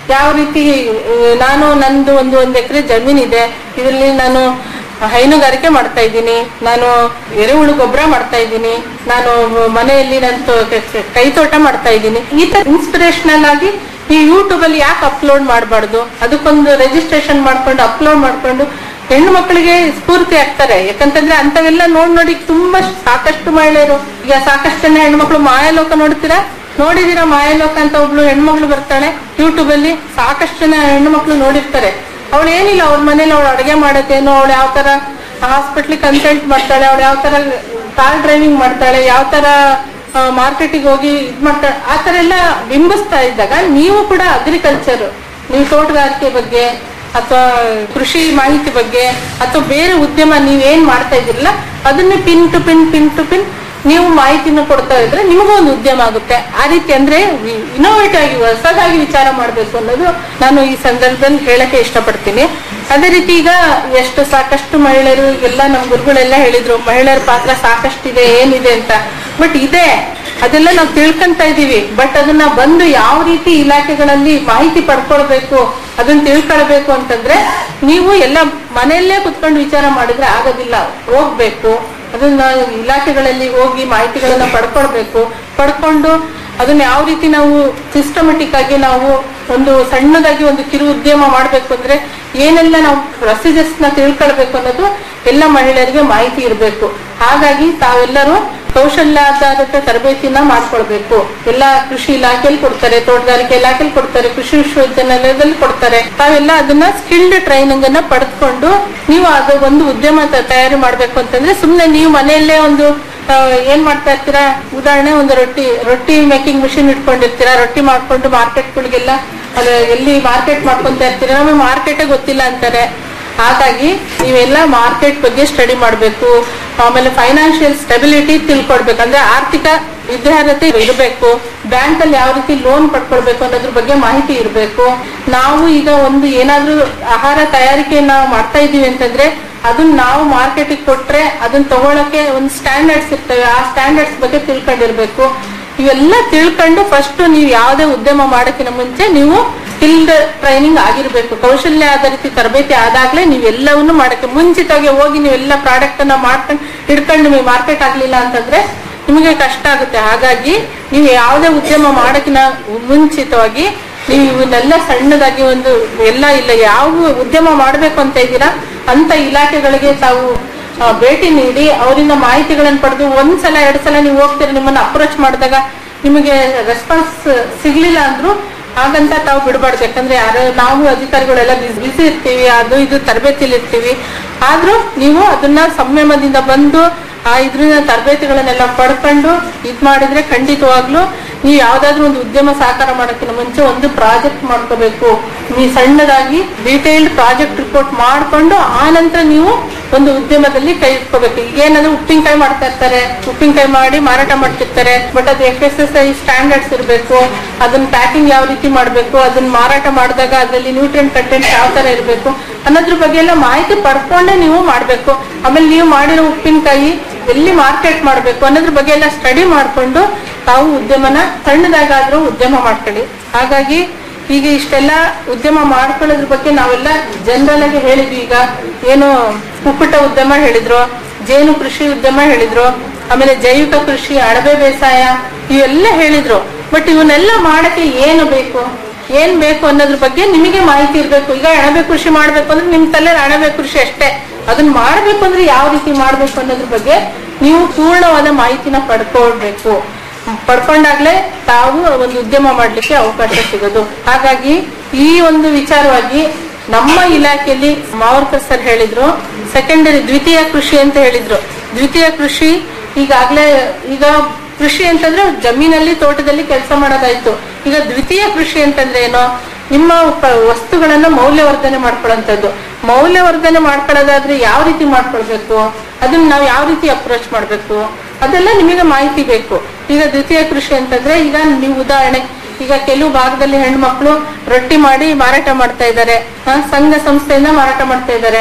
ಯಾವ ರೀತಿ ಆ, ನಾನು ನಂದು ಒಂದು ಒಂದು ಎಕರೆ ಜಮೀನಿದೆ ಇದರಲ್ಲಿ ನಾನು ಹೈನುಗಾರಿಕೆ ಮಾಡ್ತಾ ಇದ್ದೀನಿ ನಾನು ಎರೆಹುಳು ಗೊಬ್ಬರ ಮಾಡ್ತಾ ಇದ್ದೀನಿ ನಾನು ಮನೆಯಲ್ಲಿ ನಾನು ತೋ- ಕ- ಕ- ಕೈ ತೋಟ ಮಾಡ್ತಾ ಇದ್ದೀನಿ ಈ ತರ ಇನ್ಸ್ಪಿರೇಷನಲ್ ಆಗಿ ಈ ಯೂಟ್ಯೂಬ್ ಅಲ್ಲಿ ಯಾಕೆ ಅಪ್ಲೋಡ್ ಮಾಡಬಾರ್ದು ಅದಕ್ಕೊಂದು ರಿಜಿಸ್ಟ್ರೇಷನ್ ಮಾಡ್ಕೊಂಡು ಅಪ್ಲೋಡ್ ಮಾಡ್ಕೊಂಡು ಹೆಣ್ಣು ಮಕ್ಕಳಿಗೆ ಸ್ಫೂರ್ತಿ ಆಗ್ತಾರೆ ಯಾಕಂತಂದ್ರೆ ಅಂತವೆಲ್ಲ ನೋಡ್ ನೋಡಿ ತುಂಬಾ ಸಾಕಷ್ಟು ಮಹಿಳೆಯರು ಈಗ ಸಾಕಷ್ಟು ಜನ ಹೆಣ್ಮಕ್ಳು ಮಾಯಾಲೋಕ ನೋಡ್ತೀರಾ ನೋಡಿದೀರಾ ಮಾಯಾಲೋಕ ಅಂತ ಒಬ್ಳು ಹೆಣ್ಮಕ್ಳು ಬರ್ತಾಳೆ ಯೂಟ್ಯೂಬ್ ಅಲ್ಲಿ ಸಾಕಷ್ಟು ಜನ ಹೆಣ್ಣು ಮಕ್ಳು ನೋಡಿರ್ತಾರೆ ಅವಳು ಏನಿಲ್ಲ ಅವ್ರ ಮನೇಲಿ ಅವಳು ಅಡುಗೆ ಮಾಡೋದೇನೋ ಅವಳು ಯಾವ ತರ ಹಾಸ್ಪಿಟ್ಲಿಗೆ ಕನ್ಸಲ್ಟ್ ಮಾಡ್ತಾಳೆ ಅವಳು ಯಾವ ತರ ಕಾರ್ ಡ್ರೈವಿಂಗ್ ಮಾಡ್ತಾಳೆ ಯಾವ ತರ ಮಾರ್ಕೆಟಿಗೆ ಹೋಗಿ ಇದ್ ಮಾಡ್ತಾಳೆ ಆ ತರ ಎಲ್ಲ ಬಿಂಬಿಸ್ತಾ ಇದ್ದಾಗ ನೀವು ಕೂಡ ಅಗ್ರಿಕಲ್ಚರ್ ನೀವು ತೋಟಗಾರಿಕೆ ಬಗ್ಗೆ ಅಥವಾ ಕೃಷಿ ಮಾಹಿತಿ ಬಗ್ಗೆ ಅಥವಾ ಬೇರೆ ಉದ್ಯಮ ನೀವೇನ್ ಮಾಡ್ತಾ ಇದ್ದೀರಲ್ಲ ಅದನ್ನ pin to pin pin to pin ನೀವು ಮಾಹಿತಿನ ಕೊಡ್ತಾ ಇದ್ರೆ ನಿಮಗೂ ಒಂದು ಉದ್ಯಮ ಆಗುತ್ತೆ ಆ ರೀತಿ ಅಂದ್ರೆ ಇನೋವೇಟಿವ್ ಆಗಿ ಹೊಸದಾಗಿ ವಿಚಾರ ಮಾಡಬೇಕು ಅನ್ನೋದು ನಾನು ಈ ಸಂದರ್ಭದಲ್ಲಿ ಹೇಳಕ್ಕೆ ಇಷ್ಟಪಡ್ತೀನಿ ಅದೇ ರೀತಿ ಈಗ ಎಷ್ಟು ಸಾಕಷ್ಟು ಮಹಿಳೆಯರು ಎಲ್ಲ ನಮ್ಮ ಗುರುಗಳೆಲ್ಲ ಹೇಳಿದ್ರು ಮಹಿಳೆಯರ ಪಾತ್ರ ಸಾಕಷ್ಟಿದೆ ಏನಿದೆ ಅಂತ ಬಟ್ ಇದೆ ಅದೆಲ್ಲ ನಾವು ತಿಳ್ಕೊಂತ ಇದೀವಿ ಬಟ್ ಅದನ್ನ ಬಂದು ಯಾವ ರೀತಿ ಇಲಾಖೆಗಳಲ್ಲಿ ಮಾಹಿತಿ ಪಡ್ಕೊಳ್ಬೇಕು ಅದನ್ನ ತಿಳ್ಕೊಳ್ಬೇಕು ಅಂತಂದ್ರೆ ನೀವು ಎಲ್ಲ ಮನೆಯಲ್ಲೇ ಕುತ್ಕೊಂಡು ವಿಚಾರ ಮಾಡಿದ್ರೆ ಆಗೋದಿಲ್ಲ ಹೋಗ್ಬೇಕು ಅದನ್ನ ಇಲಾಖೆಗಳಲ್ಲಿ ಹೋಗಿ ಮಾಹಿತಿಗಳನ್ನ ಪಡ್ಕೊಳ್ಬೇಕು ಪಡ್ಕೊಂಡು ಅದನ್ನ ಯಾವ ರೀತಿ ನಾವು ಸಿಸ್ಟಮೆಟಿಕ್ ಆಗಿ ನಾವು ಒಂದು ಸಣ್ಣದಾಗಿ ಒಂದು ಕಿರು ಉದ್ಯಮ ಮಾಡ್ಬೇಕು ಅಂದ್ರೆ ಏನೆಲ್ಲ ನಾವು ಪ್ರೊಸೀಜರ್ಸ್ ನ ತಿಳ್ಕೊಳ್ಬೇಕು ಅನ್ನೋದು ಎಲ್ಲ ಮಹಿಳೆಯರಿಗೆ ಮಾಹಿತಿ ಇರಬೇಕು ಹಾಗಾಗಿ ತಾವೆಲ್ಲರೂ ಕೌಶಲ್ಯಾಧಾರಿತ ತರಬೇತಿನ ಮಾಡ್ಕೊಳ್ಬೇಕು ಎಲ್ಲ ಕೃಷಿ ಇಲಾಖೆಯಲ್ಲಿ ಕೊಡ್ತಾರೆ ತೋಟಗಾರಿಕೆ ಇಲಾಖೆಯಲ್ಲಿ ಕೊಡ್ತಾರೆ ಕೃಷಿ ವಿಶ್ವವಿದ್ಯಾನಿಲಯದಲ್ಲಿ ಕೊಡ್ತಾರೆ ತಾವೆಲ್ಲ ಅದನ್ನ ಸ್ಕಿಲ್ಡ್ ಟ್ರೈನಿಂಗ್ ಅನ್ನ ಪಡೆದುಕೊಂಡು ನೀವು ಅದು ಒಂದು ಉದ್ಯಮ ತ- ತಯಾರಿ ಮಾಡ್ಬೇಕು ಅಂತಂದ್ರೆ ಸುಮ್ನೆ ನೀವು ಮನೆಯಲ್ಲೇ ಒಂದು ಆ, ಏನ್ ಮಾಡ್ತಾ ಇರ್ತೀರಾ ಉದಾಹರಣೆ ಒಂದು ರೊಟ್ಟಿ ರೊಟ್ಟಿ ಮೇಕಿಂಗ್ ಮಿಷಿನ್ ಇಟ್ಕೊಂಡಿರ್ತೀರಾ ರೊಟ್ಟಿ ಮಾಡ್ಕೊಂಡು ಮಾರ್ಕೆಟ್ಗಳಿಗೆಲ್ಲ ಅಲ್ಲಿ ಎಲ್ಲಿ ಮಾರ್ಕೆಟ್ ಮಾಡ್ಕೊಂತ ಇರ್ತೀರಾ ನಮಗೆ ಮಾರ್ಕೆಟೇ ಗೊತ್ತಿಲ್ಲ ಅಂತಾರೆ ಹಾಗಾಗಿ ನೀವೆಲ್ಲ ಮಾರ್ಕೆಟ್ ಬಗ್ಗೆ ಸ್ಟಡಿ ಮಾಡಬೇಕು ಆಮೇಲೆ ಫೈನಾನ್ಷಿಯಲ್ ಸ್ಟೆಬಿಲಿಟಿ ತಿಳ್ಕೊಡ್ಬೇಕು ಅಂದ್ರೆ ಆರ್ಥಿಕ ವಿದ್ಯಾರ್ಹತೆ ಇರಬೇಕು ಬ್ಯಾಂಕ್ ಅಲ್ಲಿ ಯಾವ ರೀತಿ ಲೋನ್ ಪಡ್ಕೊಳ್ಬೇಕು ಅನ್ನೋದ್ರ ಬಗ್ಗೆ ಮಾಹಿತಿ ಇರಬೇಕು ನಾವು ಈಗ ಒಂದು ಏನಾದ್ರೂ ಆಹಾರ ತಯಾರಿಕೆಯನ್ನ ಮಾಡ್ತಾ ಇದೀವಿ ಅಂತಂದ್ರೆ ಅದನ್ನ ನಾವು ಮಾರ್ಕೆಟಿಗೆ ಕೊಟ್ರೆ ಅದನ್ನ ತಗೊಳಕ್ಕೆ ಒಂದು ಸ್ಟ್ಯಾಂಡರ್ಡ್ಸ್ ಇರ್ತವೆ ಆ ಸ್ಟ್ಯಾಂಡರ್ಡ್ಸ್ ಬಗ್ಗೆ ತಿಳ್ಕೊಂಡಿರ್ಬೇಕು ಇವೆಲ್ಲ ತಿಳ್ಕೊಂಡು ಫಸ್ಟ್ ನೀವು ಯಾವುದೇ ಉದ್ಯಮ ಮಾಡೋಕ್ಕಿಂತ ಮುಂಚೆ ನೀವು ಸ್ಕಿಲ್ಡ್ ಟ್ರೈನಿಂಗ್ ಆಗಿರ್ಬೇಕು ಕೌಶಲ್ಯ ಆಧಾರಿತ ತರಬೇತಿ ಆದಾಗ್ಲೇ ನೀವೆಲ್ಲವನ್ನು ಮಾಡಕ್ಕೆ ಮುಂಚಿತವಾಗಿ ಹೋಗಿ ನೀವೆಲ್ಲ ಪ್ರಾಡಕ್ಟ್ ಅನ್ನ ಮಾಡ್ಕೊಂಡು ಹಿಡ್ಕೊಂಡು ನಿಮಗೆ ಮಾರ್ಕೆಟ್ ಆಗ್ಲಿಲ್ಲ ಅಂತಂದ್ರೆ ನಿಮಗೆ ಕಷ್ಟ ಆಗುತ್ತೆ ಹಾಗಾಗಿ ನೀವು ಯಾವುದೇ ಉದ್ಯಮ ಮಾಡಕ್ಕಿನ ಮುಂಚಿತವಾಗಿ ನೀವು ಇವನ್ನೆಲ್ಲ ಸಣ್ಣದಾಗಿ ಒಂದು ಎಲ್ಲ ಇಲ್ಲ ಯಾವ ಉದ್ಯಮ ಮಾಡ್ಬೇಕು ಅಂತ ಇದ್ದೀರಾ ಅಂತ ಇಲಾಖೆಗಳಿಗೆ ತಾವು ಆ, ಭೇಟಿ ನೀಡಿ ಅವರಿಂದ ಮಾಹಿತಿಗಳನ್ನು ಪಡೆದು ಒಂದ್ಸಲ ಎರಡ್ ಸಲ ನೀವು ಹೋಗ್ತೀರ ನಿಮ್ಮನ್ನ ಅಪ್ರೋಚ್ ಮಾಡಿದಾಗ ನಿಮಗೆ ರೆಸ್ಪಾನ್ಸ್ ಸಿಗ್ಲಿಲ್ಲ ಅಂದ್ರೂ ಹಾಗಂತ ತಾವು ಬಿಡಬಾರ್ದು ಯಾಕಂದ್ರೆ ಯಾರು ನಾವು ಅಧಿಕಾರಿಗಳೆಲ್ಲ ಬಿಸಿ ಇರ್ತೀವಿ ಅದು ಇದು ತರಬೇತಿಲಿ ಇರ್ತೀವಿ ಆದ್ರೂ ನೀವು ಅದನ್ನ ಸಂಯಮದಿಂದ ಬಂದು ಆ ಇದ್ರಿಂದ ತರಬೇತಿಗಳನ್ನೆಲ್ಲ ಪಡ್ಕೊಂಡು ಇದ್ ಮಾಡಿದ್ರೆ ಖಂಡಿತವಾಗ್ಲೂ ನೀವು ಯಾವ್ದಾದ್ರು ಒಂದು ಉದ್ಯಮ ಸಾಕಾರ ಮಾಡೋಕ್ಕಿಂತ ಮುಂಚೆ ಒಂದು ಪ್ರಾಜೆಕ್ಟ್ ಮಾಡ್ಕೋಬೇಕು ನೀವು ಸಣ್ಣದಾಗಿ ಡೀಟೇಲ್ಡ್ ಪ್ರಾಜೆಕ್ಟ್ ರಿಪೋರ್ಟ್ ಮಾಡ್ಕೊಂಡು ಆ ನಂತರ ನೀವು ಒಂದು ಉದ್ಯಮದಲ್ಲಿ ಕೈ ಇಟ್ಕೋಬೇಕು ಈಗ ಏನಂದ್ರೆ ಉಪ್ಪಿನಕಾಯಿ ಮಾಡ್ತಾ ಇರ್ತಾರೆ ಉಪ್ಪಿನಕಾಯಿ ಮಾಡಿ ಮಾರಾಟ ಮಾಡ್ತಿರ್ತಾರೆ ಬಟ್ ಅದು F S S I standards ಇರಬೇಕು ಅದನ್ನ ಪ್ಯಾಕಿಂಗ್ ಯಾವ ರೀತಿ ಮಾಡಬೇಕು ಅದನ್ನ ಮಾರಾಟ ಮಾಡಿದಾಗ ಅದರಲ್ಲಿ ನ್ಯೂಟ್ರಿಯನ್ ಕಂಟೆಂಟ್ ಯಾವ ತರ ಇರಬೇಕು ಅನ್ನೋದ್ರ ಬಗ್ಗೆ ಎಲ್ಲ ಮಾಹಿತಿ ಪಡ್ಕೊಂಡೇ ನೀವು ಮಾಡ್ಬೇಕು ಆಮೇಲೆ ನೀವು ಮಾಡಿರೋ ಉಪ್ಪಿನಕಾಯಿ ಎಲ್ಲಿ ಮಾರ್ಕೆಟ್ ಮಾಡ್ಬೇಕು ಅನ್ನೋದ್ರ ಬಗ್ಗೆ ಎಲ್ಲ ಸ್ಟಡಿ ಮಾಡ್ಕೊಂಡು ತಾವು ಉದ್ಯಮನ ಸಣ್ಣದಾಗಾದ್ರೂ ಉದ್ಯಮ ಮಾಡ್ಕೊಳ್ಳಿ ಹಾಗಾಗಿ ಈಗ ಇಷ್ಟೆಲ್ಲ ಉದ್ಯಮ ಮಾಡ್ಕೊಳ್ಳೋದ್ರ ಬಗ್ಗೆ ನಾವೆಲ್ಲ ಜನರಲ್ ಆಗಿ ಹೇಳಿದ್ವಿ ಈಗ ಏನು ಕುಕ್ಕುಟ ಉದ್ಯಮ ಹೇಳಿದ್ರು ಜೇನು ಕೃಷಿ ಉದ್ಯಮ ಹೇಳಿದ್ರು ಆಮೇಲೆ ಜೈವಿಕ ಕೃಷಿ ಅಣಬೆ ಬೇಸಾಯ ಇವೆಲ್ಲ ಹೇಳಿದ್ರು ಬಟ್ ಇವನ್ನೆಲ್ಲ ಮಾಡಕ್ಕೆ ಏನು ಬೇಕು ಏನ್ ಬೇಕು ಅನ್ನೋದ್ರ ಬಗ್ಗೆ ನಿಮಗೆ ಮಾಹಿತಿ ಇರ್ಬೇಕು ಈಗ ಅಣಬೆ ಕೃಷಿ ಮಾಡ್ಬೇಕು ಅಂದ್ರೆ ನಿಮ್ ತಲೆ ಅಣಬೆ ಕೃಷಿ ಅಷ್ಟೇ ಅದನ್ನ ಮಾಡ್ಬೇಕು ಅಂದ್ರೆ ಯಾವ ರೀತಿ ಮಾಡ್ಬೇಕು ಅನ್ನೋದ್ರ ಬಗ್ಗೆ ನೀವು ಪೂರ್ಣವಾದ ಮಾಹಿತಿನ ಪಡ್ಕೊಳ್ಬೇಕು ಪಡ್ಕೊಂಡಾಗ್ಲೇ ತಾವು ಒಂದು ಉದ್ಯಮ ಮಾಡ್ಲಿಕ್ಕೆ ಅವಕಾಶ ಸಿಗೋದು ಹಾಗಾಗಿ ಈ ಒಂದು ವಿಚಾರವಾಗಿ ನಮ್ಮ ಇಲಾಖೆಯಲ್ಲಿ ಮಾವರ್ಕರ್ ಸರ್ ಹೇಳಿದ್ರು ಸೆಕೆಂಡರಿ ದ್ವಿತೀಯ ಕೃಷಿ ಅಂತ ಹೇಳಿದ್ರು ದ್ವಿತೀಯ ಕೃಷಿ ಈಗಾಗ್ಲೇ ಈಗ ಕೃಷಿ ಅಂತಂದ್ರೆ ಜಮೀನಲ್ಲಿ ತೋಟದಲ್ಲಿ ಕೆಲಸ ಮಾಡೋದಾಯ್ತು ಈಗ ದ್ವಿತೀಯ ಕೃಷಿ ಅಂತಂದ್ರೆ ಏನು ನಿಮ್ಮ ಪ- ವಸ್ತುಗಳನ್ನ ಮೌಲ್ಯವರ್ಧನೆ ಮಾಡ್ಕೊಳ್ಳೋಂಥದ್ದು ಮೌಲ್ಯವರ್ಧನೆ ಮಾಡ್ಕೊಳ್ಳೋದಾದ್ರೆ ಯಾವ ರೀತಿ ಮಾಡ್ಕೊಳ್ಬೇಕು ಅದನ್ನ ನಾವು ಯಾವ ರೀತಿ ಅಪ್ರೋಚ್ ಮಾಡ್ಬೇಕು ಅದೆಲ್ಲ ನಿಮಗೆ ಮಾಹಿತಿ ಬೇಕು ಈಗ ದ್ವಿತೀಯ ಕೃಷಿ ಅಂತಂದ್ರೆ ಈಗ ನೀವು ಉದಾಹರಣೆ ಈಗ ಕೆಲವು ಭಾಗದಲ್ಲಿ ಹೆಣ್ಮಕ್ಳು ರೊಟ್ಟಿ ಮಾಡಿ ಮಾರಾಟ ಮಾಡ್ತಾ ಇದ್ದಾರೆ ಸಂಘ ಸಂಸ್ಥೆಯಿಂದ ಮಾರಾಟ ಮಾಡ್ತಾ ಇದ್ದಾರೆ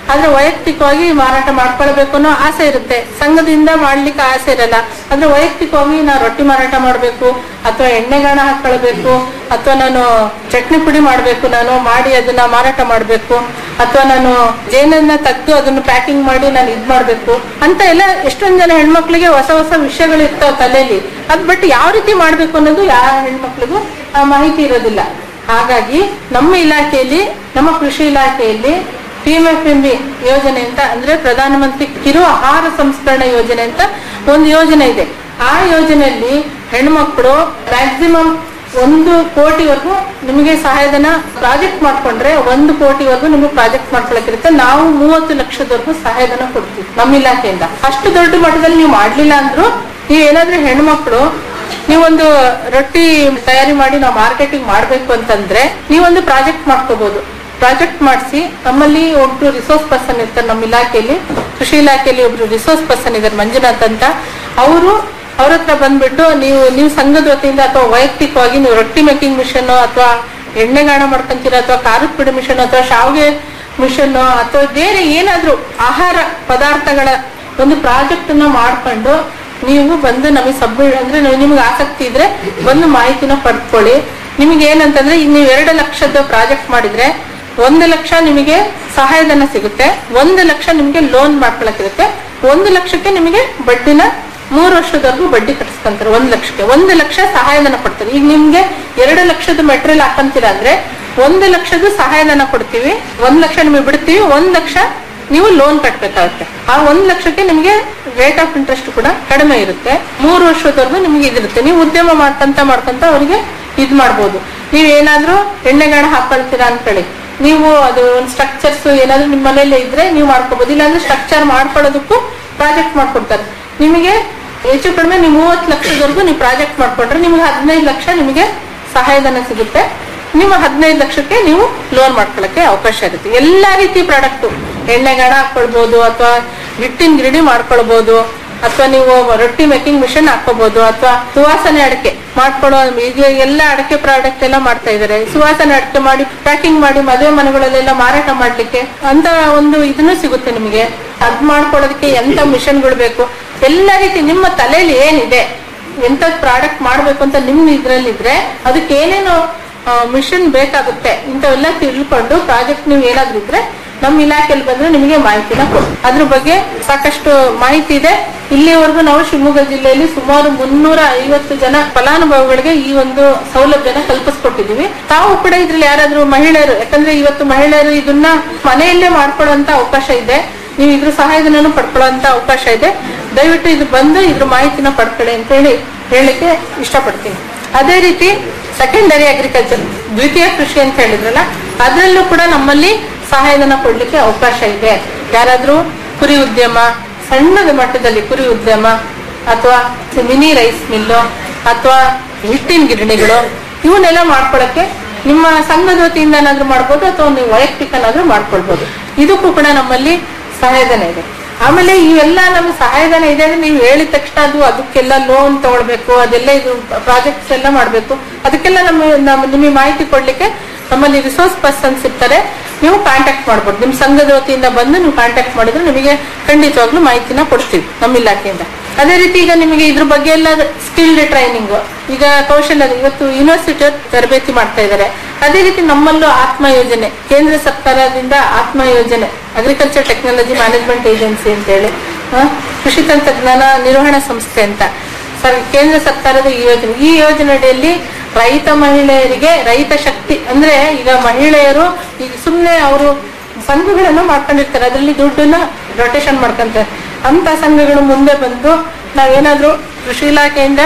ಆದ್ರೆ ವೈಯಕ್ತಿಕವಾಗಿ ಮಾರಾಟ ಮಾಡ್ಕೊಳ್ಬೇಕು ಅನ್ನೋ ಆಸೆ ಇರುತ್ತೆ ಸಂಘದಿಂದ ಮಾಡ್ಲಿಕ್ಕೆ ಆಸೆ ಇರಲ್ಲ ಆದ್ರೆ ವೈಯಕ್ತಿಕವಾಗಿ ನಾನು ರೊಟ್ಟಿ ಮಾರಾಟ ಮಾಡ್ಬೇಕು ಅಥವಾ ಎಣ್ಣೆಗಾಣ ಹಾಕೊಳ್ಬೇಕು ಅಥವಾ ನಾನು ಚಟ್ನಿ ಪುಡಿ ಮಾಡ್ಬೇಕು ನಾನು ಮಾಡಿ ಅದನ್ನ ಮಾರಾಟ ಮಾಡ್ಬೇಕು ಅಥವಾ ನಾನು ಜೇನನ್ನ ತೆಗೆದು ಅದನ್ನ ಪ್ಯಾಕಿಂಗ್ ಮಾಡಿ ನಾನು ಇದ್ ಮಾಡ್ಬೇಕು ಅಂತ ಎಲ್ಲ ಎಷ್ಟೊಂದ್ ಜನ ಹೆಣ್ಮಕ್ಳಿಗೆ ಹೊಸ ಹೊಸ ವಿಷಯಗಳು ಇರ್ತಾವ ತಲೆಯಲ್ಲಿ ಅದ್ ಬಟ್ ಯಾವ ರೀತಿ ಮಾಡ್ಬೇಕು ಅನ್ನೋದು ಯಾವ ಹೆಣ್ಮಕ್ಳಿಗೂ ಆ ಮಾಹಿತಿ ಇರೋದಿಲ್ಲ ಹಾಗಾಗಿ ನಮ್ಮ ಇಲಾಖೆಯಲ್ಲಿ ನಮ್ಮ ಕೃಷಿ ಇಲಾಖೆಯಲ್ಲಿ ಪಿಎಂಎಫ್ಎಂಬಿ ಯೋಜನೆ ಅಂತ ಅಂದ್ರೆ ಪ್ರಧಾನಮಂತ್ರಿ ಕಿರು ಆಹಾರ ಸಂಸ್ಕರಣಾ ಯೋಜನೆ ಅಂತ ಒಂದು ಯೋಜನೆ ಇದೆ ಆ ಯೋಜನೆಯಲ್ಲಿ ಹೆಣ್ಮಕ್ಳು ಮ್ಯಾಕ್ಸಿಮಮ್ ಒಂದು ಕೋಟಿವರೆಗೂ ನಿಮಗೆ ಸಹಾಯಧನ ಪ್ರಾಜೆಕ್ಟ್ ಮಾಡ್ಕೊಂಡ್ರೆ ಒಂದು ಕೋಟಿವರೆಗೂ ನಿಮಗೆ ಪ್ರಾಜೆಕ್ಟ್ ಮಾಡ್ಕೊಳಕಿರುತ್ತೆ ನಾವು ಮೂವತ್ತು ಲಕ್ಷದವರೆಗೂ ಸಹಾಯಧನ ಕೊಡ್ತೀವಿ ನಮ್ಮ ಇಲಾಖೆಯಿಂದ ಅಷ್ಟು ದೊಡ್ಡ ಮಟ್ಟದಲ್ಲಿ ನೀವು ಮಾಡ್ಲಿಲ್ಲ ಅಂದ್ರೂ ನೀವು ಏನಾದ್ರೂ ಹೆಣ್ಮಕ್ಳು ನೀವೊಂದು ರೊಟ್ಟಿ ತಯಾರಿ ಮಾಡಿ ನಾವು ಮಾರ್ಕೆಟಿಂಗ್ ಮಾಡ್ಬೇಕು ಅಂತಂದ್ರೆ ನೀವೊಂದು ಪ್ರಾಜೆಕ್ಟ್ ಮಾಡ್ಕೋಬಹುದು ಪ್ರಾಜೆಕ್ಟ್ ಮಾಡಿಸಿ ನಮ್ಮಲ್ಲಿ ಒಬ್ರು ರಿಸೋರ್ಸ್ ಪರ್ಸನ್ ಇರ್ತಾರೆ ನಮ್ಮ ಇಲಾಖೆಯಲ್ಲಿ ಕೃಷಿ ಇಲಾಖೆಯಲ್ಲಿ ಒಬ್ರು ರಿಸೋರ್ಸ್ ಪರ್ಸನ್ ಇದ್ದಾರೆ ಮಂಜುನಾಥ್ ಅಂತ ಅವರು ಅವ್ರ ಹತ್ರ ಬಂದ್ಬಿಟ್ಟು ನೀವು ನೀವು ಸಂಘದ ವತಿಯಿಂದ ಅಥವಾ ವೈಯಕ್ತಿಕವಾಗಿ ನೀವು ರೊಟ್ಟಿ ಮೇಕಿಂಗ್ ಮಿಷನ್ ಅಥವಾ ಎಣ್ಣೆಗಾಣ ಮಾಡ್ಕೊಂತೀರ ಅಥವಾ ಖಾರದ ಪುಡಿ ಮಿಷನ್ ಅಥವಾ ಶಾವಿಗೆ ಮಿಷನ್ ಅಥವಾ ಬೇರೆ ಏನಾದ್ರೂ ಆಹಾರ ಪದಾರ್ಥಗಳ ಒಂದು ಪ್ರಾಜೆಕ್ಟ್ ಅನ್ನ ಮಾಡ್ಕೊಂಡು ನೀವು ಬಂದು ನಮಗೆ ಸಬ್ಮಿಟ್ ಅಂದ್ರೆ ನೀವು- ನಿಮ್ಗೆ ಆಸಕ್ತಿ ಇದ್ರೆ ಬಂದು ಮಾಹಿತಿನ ಪಡ್ಕೊಳ್ಳಿ ನಿಮಗೆ ಏನಂತಂದ್ರೆ ಈಗ ನೀವು ಎರಡು ಲಕ್ಷದ ಪ್ರಾಜೆಕ್ಟ್ ಮಾಡಿದ್ರೆ ಒಂದು ಲಕ್ಷ ನಿಮಗೆ ಸಹಾಯಧನ ಸಿಗುತ್ತೆ ಒಂದು ಲಕ್ಷ ನಿಮಗೆ ಲೋನ್ ಮಾಡ್ಕೊಳಕಿರುತ್ತೆ ಒಂದು ಲಕ್ಷಕ್ಕೆ ನಿಮಗೆ ಬಡ್ಡಿನ ಮೂರು ವರ್ಷದವರೆಗೂ ಬಡ್ಡಿ ಕಟ್ಟಿಸ್ಕೊಂತಾರೆ ಒಂದ್ ಲಕ್ಷಕ್ಕೆ ಒಂದು ಲಕ್ಷ ಸಹಾಯಧನ ಕೊಡ್ತಾರೆ ಈಗ ನಿಮ್ಗೆ ಎರಡು ಲಕ್ಷದ ಮೆಟೀರಿಯಲ್ ಹಾಕಂತೀರ ಅಂದ್ರೆ ಒಂದು ಲಕ್ಷದ ಸಹಾಯಧನ ಕೊಡ್ತೀವಿ ಒಂದ್ ಲಕ್ಷ ನಿಮಗೆ ಬಿಡ್ತೀವಿ ಒಂದ್ ಲಕ್ಷ ನೀವು ಲೋನ್ ಕಟ್ಬೇಕಾಗುತ್ತೆ ಆ ಒಂದ್ ಲಕ್ಷಕ್ಕೆ ನಿಮಗೆ ರೇಟ್ ಆಫ್ ಇಂಟ್ರೆಸ್ಟ್ ಕೂಡ ಕಡಿಮೆ ಇರುತ್ತೆ ಮೂರು ವರ್ಷದವರೆಗೂ ನಿಮ್ಗೆ ಇದಿರುತ್ತೆ ನೀವು ಉದ್ಯಮ ಮಾಡ್ಕೊಂತ ಮಾಡ್ಕೊಂತ ಅವರಿಗೆ ಇದ್ ಮಾಡ್ಬೋದು ನೀವ್ ಏನಾದ್ರೂ ಎಣ್ಣೆಗಾಣ ಹಾಕೊಳ್ತೀರಾ ಅನ್ಕೊಳ್ಳಿ ನೀವು ಅದು ಒಂದು ಸ್ಟ್ರಕ್ಚರ್ಸ್ ಏನಾದ್ರೂ ನಿಮ್ಮ ಮನೇಲಿ ಇದ್ರೆ ನೀವು ಮಾಡ್ಕೋಬಹುದು ಇಲ್ಲಾಂದ್ರೆ ಸ್ಟ್ರಕ್ಚರ್ ಮಾಡ್ಕೊಳ್ಳೋದಕ್ಕೂ ಪ್ರಾಜೆಕ್ಟ್ ಮಾಡ್ಕೊಡ್ತಾರೆ ನಿಮಗೆ ಹೆಚ್ಚು ಕಡಿಮೆ ನೀವು ಮೂವತ್ತು ಲಕ್ಷದವರೆಗೂ ನೀವು ಪ್ರಾಜೆಕ್ಟ್ ಮಾಡ್ಕೊಂಡ್ರೆ ನಿಮ್ಗೆ ಹದಿನೈದು ಲಕ್ಷ ನಿಮಗೆ ಸಹಾಯಧನ ಸಿಗುತ್ತೆ ನಿಮ್ಮ ಹದಿನೈದು ಲಕ್ಷಕ್ಕೆ ನೀವು ಲೋನ್ ಮಾಡ್ಕೊಳ್ಳಕ್ಕೆ ಅವಕಾಶ ಇರುತ್ತೆ ಎಲ್ಲಾ ರೀತಿ ಪ್ರಾಡಕ್ಟ್ ಎಣ್ಣೆಗಾಣ ಹಾಕೊಳ್ಬಹುದು ಅಥವಾ ಹಿಟ್ಟಿನ ಗಿರಣಿ ಮಾಡ್ಕೊಳ್ಬಹುದು ಅಥವಾ ನೀವು ರೊಟ್ಟಿ ಮೇಕಿಂಗ್ ಮಿಷನ್ ಹಾಕೋಬಹುದು ಅಥವಾ ಸುವಾಸನೆ ಅಡಕೆ ಮಾಡ್ಕೊಳ್ಳೋ ಈಗ ಎಲ್ಲ ಅಡಕೆ ಪ್ರಾಡಕ್ಟ್ ಎಲ್ಲ ಮಾಡ್ತಾ ಇದಾರೆ ಸುವಾಸನೆ ಅಡಕೆ ಮಾಡಿ ಪ್ಯಾಕಿಂಗ್ ಮಾಡಿ ಮದುವೆ ಮನೆಗಳಲ್ಲೆಲ್ಲ ಮಾರಾಟ ಮಾಡ್ಲಿಕ್ಕೆ ಅಂತ ಒಂದು ಇದನ್ನು ಸಿಗುತ್ತೆ ನಿಮಗೆ ಅದ್ ಮಾಡ್ಕೊಳ್ಳೋದಕ್ಕೆ ಎಂತ ಮಿಷನ್ಗಳು ಬೇಕು ಎಲ್ಲ ರೀತಿ ನಿಮ್ಮ ತಲೆಯಲ್ಲಿ ಏನಿದೆ ಎಂತದ್ ಪ್ರಾಡಕ್ಟ್ ಮಾಡ್ಬೇಕು ಅಂತ ನಿಮ್ ಇದ್ರಲ್ಲಿದ್ರೆ ಅದಕ್ಕೆ ಏನೇನು ಮಿಷನ್ ಬೇಕಾಗುತ್ತೆ ಇಂಥವೆಲ್ಲ ತಿಳ್ಕೊಂಡು ಪ್ರಾಜೆಕ್ಟ್ ನೀವು ಏನಾದ್ರೂ ಇದ್ರೆ ನಮ್ಮ ಇಲಾಖೆಯಲ್ಲಿ ಬಂದ್ರೆ ನಿಮಗೆ ಮಾಹಿತಿನ ಕೊಡು ಅದ್ರ ಬಗ್ಗೆ ಸಾಕಷ್ಟು ಮಾಹಿತಿ ಇದೆ ಇಲ್ಲಿವರೆಗೂ ನಾವು ಶಿವಮೊಗ್ಗ ಜಿಲ್ಲೆಯಲ್ಲಿ ಸುಮಾರು ಮುನ್ನೂರ ಐವತ್ತು ಜನ ಫಲಾನುಭವಿಗಳಿಗೆ ಈ ಒಂದು ಸೌಲಭ್ಯನ ಕಲ್ಪಿಸ್ಕೊಟ್ಟಿದೀವಿ ತಾವು ಕೂಡ ಇದ್ರಲ್ಲಿ ಯಾರಾದ್ರೂ ಮಹಿಳೆಯರು ಯಾಕಂದ್ರೆ ಇವತ್ತು ಮಹಿಳೆಯರು ಇದನ್ನ ಮನೆಯಲ್ಲೇ ಮಾಡ್ಕೊಳ್ಳುವಂತ ಅವಕಾಶ ಇದೆ ನೀವು ಇದ್ರ ಸಹಾಯಧನನು ಪಡ್ಕೊಳ್ಳುವಂತ ಅವಕಾಶ ಇದೆ ದಯವಿಟ್ಟು ಇದು ಬಂದು ಇದ್ರ ಮಾಹಿತಿನ ಪಡ್ಕೊಳ್ಳಿ ಅಂತ ಹೇಳಿ ಹೇಳಲಿಕ್ಕೆ ಇಷ್ಟಪಡ್ತೀನಿ ಅದೇ ರೀತಿ ಸೆಕೆಂಡರಿ ಅಗ್ರಿಕಲ್ಚರ್ ದ್ವಿತೀಯ ಕೃಷಿ ಅಂತ ಹೇಳಿದ್ರಲ್ಲ ಅದರಲ್ಲೂ ಕೂಡ ನಮ್ಮಲ್ಲಿ ಸಹಾಯಧನ ಕೊಡ್ಲಿಕ್ಕೆ ಅವಕಾಶ ಇದೆ ಯಾರಾದ್ರೂ ಕುರಿ ಉದ್ಯಮ ಸಣ್ಣದ ಮಟ್ಟದಲ್ಲಿ ಕುರಿ ಉದ್ಯಮ ಅಥವಾ ಮಿನಿ ರೈಸ್ ಮಿಲ್ಲು ಅಥವಾ ಹಿಟ್ಟಿನ ಗಿರಣಿಗಳು ಇವನ್ನೆಲ್ಲ ಮಾಡ್ಕೊಳಕ್ಕೆ ನಿಮ್ಮ ಸಂಘದ ವತಿಯಿಂದ ಏನಾದ್ರೂ ಮಾಡ್ಬೋದು ಅಥವಾ ನೀವು ವೈಯಕ್ತಿಕನಾದ್ರೂ ಮಾಡ್ಕೊಳ್ಬೋದು ಇದಕ್ಕೂ ಕೂಡ ನಮ್ಮಲ್ಲಿ ಸಹಾಯಧನ ಇದೆ ಆಮೇಲೆ ಇವೆಲ್ಲ ನಮ್ಗೆ ಸಹಾಯಧನ ಇದೆ ಅಂದ್ರೆ ನೀವು ಹೇಳಿದ ತಕ್ಷಣ ಅದು ಅದಕ್ಕೆಲ್ಲ ಲೋನ್ ತಗೊಳ್ಬೇಕು ಅದೆಲ್ಲ ಇದು ಪ್ರಾಜೆಕ್ಟ್ಸ್ ಎಲ್ಲ ಮಾಡ್ಬೇಕು ಅದಕ್ಕೆಲ್ಲ ನಮ್ಮ ನಮ್ಮ ನಿಮಗೆ ಮಾಹಿತಿ ಕೊಡ್ಲಿಕ್ಕೆ ನಮ್ಮಲ್ಲಿ ರಿಸೋರ್ಸ್ ಪರ್ಸನ್ಸ್ ಇರ್ತಾರೆ ನೀವು ಕಾಂಟ್ಯಾಕ್ಟ್ ಮಾಡ್ಬೋದು ನಿಮ್ ಸಂಘದ ವತಿಯಿಂದ ಬಂದು ನೀವು ಕಾಂಟ್ಯಾಕ್ಟ್ ಮಾಡಿದ್ರೆ ನಿಮಗೆ ಖಂಡಿತವಾಗ್ಲೂ ಮಾಹಿತಿನ ಕೊಡ್ತೀವಿ ನಮ್ಮ ಇಲಾಖೆಯಿಂದ ಅದೇ ರೀತಿ ಈಗ ನಿಮಗೆ ಇದ್ರ ಬಗ್ಗೆ ಎಲ್ಲ ಸ್ಕಿಲ್ಡ್ ಟ್ರೈನಿಂಗ್ ಈಗ ಕೌಶಲ್ಯ ಇವತ್ತು ಯೂನಿವರ್ಸಿಟಿ ತರಬೇತಿ ಮಾಡ್ತಾ ಇದ್ದಾರೆ ಅದೇ ರೀತಿ ನಮ್ಮಲ್ಲೂ ಆತ್ಮ ಯೋಜನೆ ಕೇಂದ್ರ ಸರ್ಕಾರದಿಂದ ಆತ್ಮ ಯೋಜನೆ ಅಗ್ರಿಕಲ್ಚರ್ ಟೆಕ್ನಾಲಜಿ ಮ್ಯಾನೇಜ್ಮೆಂಟ್ ಏಜೆನ್ಸಿ ಅಂತ ಹೇಳಿ ಆ, ಕೃಷಿ ತಂತ್ರಜ್ಞಾನ ನಿರ್ವಹಣಾ ಸಂಸ್ಥೆ ಅಂತ ಸರ್ ಕೇಂದ್ರ ಸರ್ಕಾರದ ಈ ಯೋಜನೆ ಈ ಯೋಜನೆ ಅಡಿಯಲ್ಲಿ ರೈತ ಮಹಿಳೆಯರಿಗೆ ರೈತ ಶಕ್ತಿ ಅಂದ್ರೆ ಈಗ ಮಹಿಳೆಯರು ಈಗ ಸುಮ್ಮನೆ ಅವರು ಸಂಘಗಳನ್ನು ಮಾಡ್ಕೊಂಡಿರ್ತಾರೆ ಅದರಲ್ಲಿ ದುಡ್ಡನ್ನ ರೊಟೇಷನ್ ಮಾಡ್ಕೊಂತಾರೆ ಅಂತ ಸಂಘಗಳು ಮುಂದೆ ಬಂದು ನಾವೇನಾದ್ರೂ ಕೃಷಿ ಇಲಾಖೆಯಿಂದ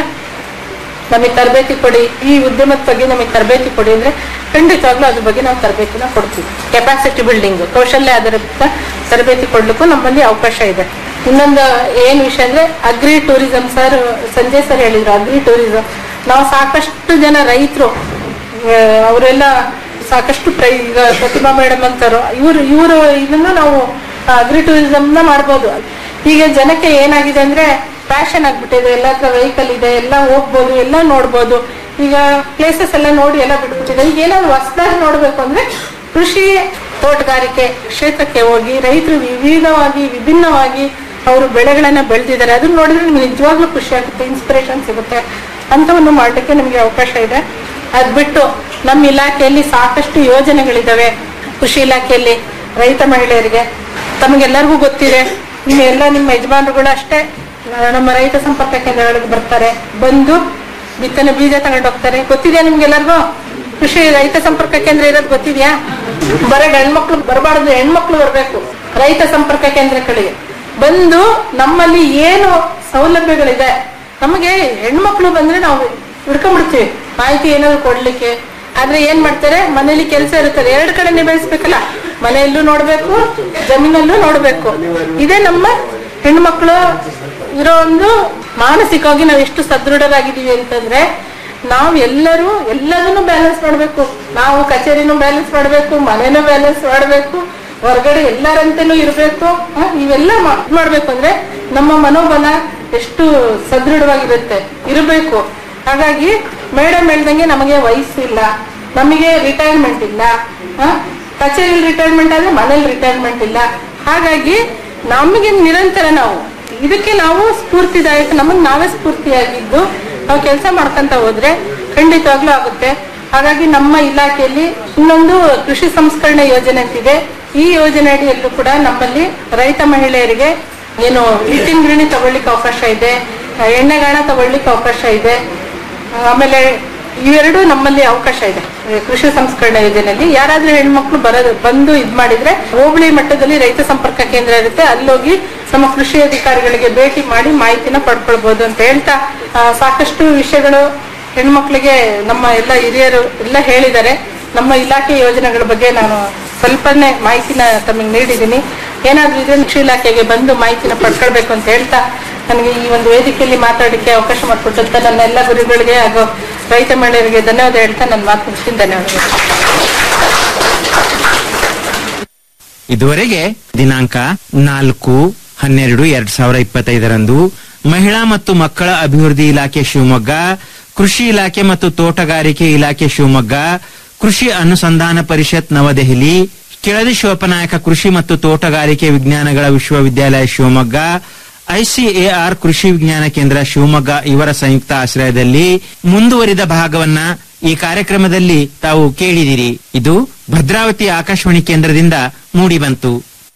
ನಮಗೆ ತರಬೇತಿ ಕೊಡಿ ಈ ಉದ್ಯಮದ ಬಗ್ಗೆ ನಮಗೆ ತರಬೇತಿ ಕೊಡಿ ಅಂದ್ರೆ ಖಂಡಿತವಾಗ್ಲೂ ಅದ್ರ ಬಗ್ಗೆ ನಾವು ತರಬೇತಿನ ಕೊಡ್ತೀವಿ ಕೆಪಾಸಿಟಿ ಬಿಲ್ಡಿಂಗ್ ಕೌಶಲ್ಯ ಆಧಾರಿತ ತರಬೇತಿ ಕೊಡ್ಲಿಕ್ಕೂ ನಮ್ಮಲ್ಲಿ ಅವಕಾಶ ಇದೆ ಇನ್ನೊಂದು ಏನ್ ವಿಷಯ ಅಂದ್ರೆ agri tourism sir Sanjay sir ಹೇಳಿದ್ರು ಅಗ್ರಿ ಟೂರಿಸಂ ನಾವು ಸಾಕಷ್ಟು ಜನ ರೈತರು ಅವರೆಲ್ಲ ಸಾಕಷ್ಟು ಪ್ರೈ ಈಗ ಪ್ರತಿಭಾ ಮೇಡಮ್ ಅಂತಾರೋ ಇವರು ಇವರು ಇದನ್ನ ನಾವು ಅಗ್ರಿ ಟೂರಿಸಂ ನ ಮಾಡ್ಬೋದು ಈಗ ಜನಕ್ಕೆ ಏನಾಗಿದೆ ಅಂದ್ರೆ ಫ್ಯಾಷನ್ ಆಗ್ಬಿಟ್ಟಿದೆ ಎಲ್ಲ ಹತ್ರ ವೆಹಿಕಲ್ ಇದೆ ಎಲ್ಲ ಹೋಗ್ಬೋದು ಎಲ್ಲ ನೋಡ್ಬೋದು ಈಗ ಪ್ಲೇಸಸ್ ಎಲ್ಲ ನೋಡಿ ಎಲ್ಲ ಬಿಟ್ಬಿಟ್ಟಿದೆ ಈಗ ಏನಾದ್ರು ಹೊಸದಾಗಿ ನೋಡ್ಬೇಕು ಅಂದ್ರೆ ಕೃಷಿ ತೋಟಗಾರಿಕೆ ಕ್ಷೇತ್ರಕ್ಕೆ ಹೋಗಿ ರೈತರು ವಿವಿಧವಾಗಿ ವಿಭಿನ್ನವಾಗಿ ಅವರು ಬೆಳೆಗಳನ್ನ ಬೆಳೆದಿದ್ದಾರೆ ಅದನ್ನ ನೋಡಿದ್ರೆ ನಿಮ್ಗೆ ನಿಜವಾಗ್ಲೂ ಖುಷಿ ಆಗುತ್ತೆ ಇನ್ಸ್ಪಿರೇಷನ್ ಸಿಗುತ್ತೆ ಅಂತವನ್ನು ಮಾಡಲಿಕ್ಕೆ ನಿಮಗೆ ಅವಕಾಶ ಇದೆ ಅದ್ ಬಿಟ್ಟು ನಮ್ಮ ಇಲಾಖೆಯಲ್ಲಿ ಸಾಕಷ್ಟು ಯೋಜನೆಗಳಿದಾವೆ ಕೃಷಿ ಇಲಾಖೆಯಲ್ಲಿ ರೈತ ಮಹಿಳೆಯರಿಗೆ ತಮಗೆಲ್ಲರಿಗೂ ಗೊತ್ತಿದೆ ನಿಮ್ಮ ಎಲ್ಲ ನಿಮ್ಮ ಯಜಮಾನರುಗಳು ಅಷ್ಟೇ ಆ, ನಮ್ಮ ರೈತ ಸಂಪರ್ಕ ಕೇಂದ್ರಗಳಿಗೆ ಬರ್ತಾರೆ ಬಂದು ಬಿತ್ತನೆ ಬೀಜ ತಗೊಂಡು ಹೋಗ್ತಾರೆ ಗೊತ್ತಿದೆಯಾ ನಿಮ್ಗೆಲ್ಲರಿಗೂ ಕೃಷಿ ರೈತ ಸಂಪರ್ಕ ಕೇಂದ್ರ ಇರೋದು ಗೊತ್ತಿದ್ಯಾ ಬರೀ ಹೆಣ್ಮಕ್ಳು ಬರಬಾರ್ದು ಹೆಣ್ಮಕ್ಳು ಬರಬೇಕು ರೈತ ಸಂಪರ್ಕ ಕೇಂದ್ರಗಳಿಗೆ ಬಂದು ನಮ್ಮಲ್ಲಿ ಏನು ಸೌಲಭ್ಯಗಳಿದೆ ನಮಗೆ ಹೆಣ್ಮಕ್ಳು ಬಂದ್ರೆ ನಾವು ಹಿಡ್ಕೊಂಡ್ಬಿಡ್ತೀವಿ ಮಾಹಿತಿ ಏನಾದ್ರು ಕೊಡ್ಲಿಕ್ಕೆ ಆದ್ರೆ ಏನ್ ಮಾಡ್ತಾರೆ ಮನೇಲಿ ಕೆಲಸ ಇರುತ್ತದೆ ಎರಡು ಕಡೆ ನಿಭಾಯಿಸ್ಬೇಕಲ್ಲ ಮನೆಯಲ್ಲೂ ನೋಡ್ಬೇಕು ಜಮೀನಲ್ಲೂ ನೋಡ್ಬೇಕು ಇದೇ ನಮ್ಮ ಹೆಣ್ಮಕ್ಳು ಇರೋ ಒಂದು ಮಾನಸಿಕವಾಗಿ ನಾವು ಎಷ್ಟು ಸದೃಢರಾಗಿದ್ದೀವಿ ಅಂತಂದ್ರೆ ನಾವು ಎಲ್ಲರೂ ಎಲ್ಲದನ್ನು ಬ್ಯಾಲೆನ್ಸ್ ಮಾಡ್ಬೇಕು ನಾವು ಕಚೇರಿನೂ ಬ್ಯಾಲೆನ್ಸ್ ಮಾಡ್ಬೇಕು ಮನೆನೂ ಬ್ಯಾಲೆನ್ಸ್ ಮಾಡ್ಬೇಕು ಹೊರಗಡೆ ಎಲ್ಲರಂತೆನೂ ಇರಬೇಕು ಇವೆಲ್ಲ ಮಾ- ಮಾಡ್ಬೇಕು ಅಂದ್ರೆ ನಮ್ಮ ಮನೋಬಲ ಎಷ್ಟು ಸದೃಢವಾಗಿರುತ್ತೆ ಇರಬೇಕು ಹಾಗಾಗಿ ಮೇಡಮ್ ಹೇಳ್ದಂಗೆ ನಮಗೆ ವಯಸ್ಸಿಲ್ಲ ನಮಗೆ ರಿಟೈರ್ಮೆಂಟ್ ಇಲ್ಲ ಆ, ಕಚೇರಿಯಲ್ಲಿ ರಿಟೈರ್ಮೆಂಟ್ ಆದ್ರೆ ಮನೇಲಿ ರಿಟೈರ್ಮೆಂಟ್ ಇಲ್ಲ ಹಾಗಾಗಿ ನಮಗೆ ನಿರಂತರ ನಾವು ಇದಕ್ಕೆ ನಾವು ಸ್ಫೂರ್ತಿದಾಯಕ ನಮಗ್ ನಾವೇ ಸ್ಫೂರ್ತಿಯಾಗಿದ್ದು ನಾವು ಕೆಲಸ ಮಾಡ್ಕೊಂತ ಹೋದ್ರೆ ಖಂಡಿತವಾಗ್ಲೂ ಆಗುತ್ತೆ ಹಾಗಾಗಿ ನಮ್ಮ ಇಲಾಖೆಯಲ್ಲಿ ಇನ್ನೊಂದು ಕೃಷಿ ಸಂಸ್ಕರಣೆ ಯೋಜನೆ ಅಂತಿದೆ ಈ ಯೋಜನೆ ಅಡಿಯಲ್ಲೂ ಕೂಡ ನಮ್ಮಲ್ಲಿ ರೈತ ಮಹಿಳೆಯರಿಗೆ ಏನು ಹಿಟ್ಟಿನ ಗಿರಣಿ ತಗೊಳ್ಳಿಕ್ಕೆ ಅವಕಾಶ ಇದೆ ಆ, ಎಣ್ಣೆಗಾಣ ತಗೊಳ್ಳಿಕ್ಕೆ ಅವಕಾಶ ಇದೆ ಆಮೇಲೆ ಇವೆರಡು ನಮ್ಮಲ್ಲಿ ಅವಕಾಶ ಇದೆ ಈ ಕೃಷಿ ಸಂಸ್ಕರಣೆ ಯೋಜನೆಯಲ್ಲಿ ಯಾರಾದ್ರೂ ಹೆಣ್ಮಕ್ಳು ಬರೋದು ಬಂದು ಇದ್ ಮಾಡಿದ್ರೆ ಹೋಬಳಿ ಮಟ್ಟದಲ್ಲಿ ರೈತ ಸಂಪರ್ಕ ಕೇಂದ್ರ ಇರುತ್ತೆ ಅಲ್ಲೋಗಿ ನಮ್ಮ ಕೃಷಿ ಅಧಿಕಾರಿಗಳಿಗೆ ಭೇಟಿ ಮಾಡಿ ಮಾಹಿತಿನ ಪಡ್ಕೊಳ್ಬಹುದು ಅಂತ ಹೇಳ್ತಾ ಆ, ಸಾಕಷ್ಟು ವಿಷಯಗಳು ಹೆಣ್ಮಕ್ಳಿಗೆ ನಮ್ಮ ಎಲ್ಲ ಹಿರಿಯರು ಎಲ್ಲ ಹೇಳಿದ್ದಾರೆ ನಮ್ಮ ಇಲಾಖೆ ಯೋಜನೆಗಳ ಬಗ್ಗೆ ನಾನು ಸ್ವಲ್ಪನೇ ಮಾಹಿತಿನ ತಮಗೆ ನೀಡಿದ್ದೀನಿ ಏನಾದ್ರೂ ಇದ್ರೆ ಕೃಷಿ ಇಲಾಖೆಗೆ ಬಂದು ಮಾಹಿತಿನ ಪಡ್ಕೊಳ್ಬೇಕು ಅಂತ ಹೇಳ್ತಾ ನನಗೆ ಈ ಒಂದು ವೇದಿಕೆಯಲ್ಲಿ ಮಾತಾಡಲಿಕ್ಕೆ ಅವಕಾಶ ಮಾಡಿಕೊಟ್ಟಂತ ನನ್ನ ಎಲ್ಲ ಗುರುಗಳಿಗೆ ಹಾಗೂ ರೈತ ಮಹಿಳೆಯರಿಗೆ ಧನ್ಯವಾದ ಹೇಳ್ತಾ ನನ್ನ ಮಾತು ಮುಗಿಸ್ತೀನಿ ಧನ್ಯವಾದಗಳು ಇದುವರೆಗೆ ದಿನಾಂಕ ನಾಲ್ಕು ಹನ್ನೆರಡು ಎರಡ್ ಸಾವಿರ ಇಪ್ಪತ್ತೈದರಂದು ಮಹಿಳಾ ಮತ್ತು ಮಕ್ಕಳ ಅಭಿವೃದ್ಧಿ ಇಲಾಖೆ ಶಿವಮೊಗ್ಗ ಕೃಷಿ ಇಲಾಖೆ ಮತ್ತು ತೋಟಗಾರಿಕೆ ಇಲಾಖೆ ಶಿವಮೊಗ್ಗ ಕೃಷಿ ಅನುಸಂಧಾನ ಪರಿಷತ್ ನವದೆಹಲಿ ಕೆಳದಿ ಶಿವಪ್ಪನಾಯಕ ಕೃಷಿ ಮತ್ತು ತೋಟಗಾರಿಕೆ ವಿಜ್ಞಾನಗಳ ವಿಶ್ವವಿದ್ಯಾಲಯ ಶಿವಮೊಗ್ಗ ಐಸಿಎಆರ್ ಕೃಷಿ ವಿಜ್ಞಾನ ಕೇಂದ್ರ ಶಿವಮೊಗ್ಗ ಇವರ ಸಂಯುಕ್ತ ಆಶ್ರಯದಲ್ಲಿ ಮುಂದುವರಿದ ಭಾಗವನ್ನ ಈ ಕಾರ್ಯಕ್ರಮದಲ್ಲಿ ತಾವು ಕೇಳಿದಿರಿ ಇದು ಭದ್ರಾವತಿ ಆಕಾಶವಾಣಿ ಕೇಂದ್ರದಿಂದ ಮೂಡಿಬಂತು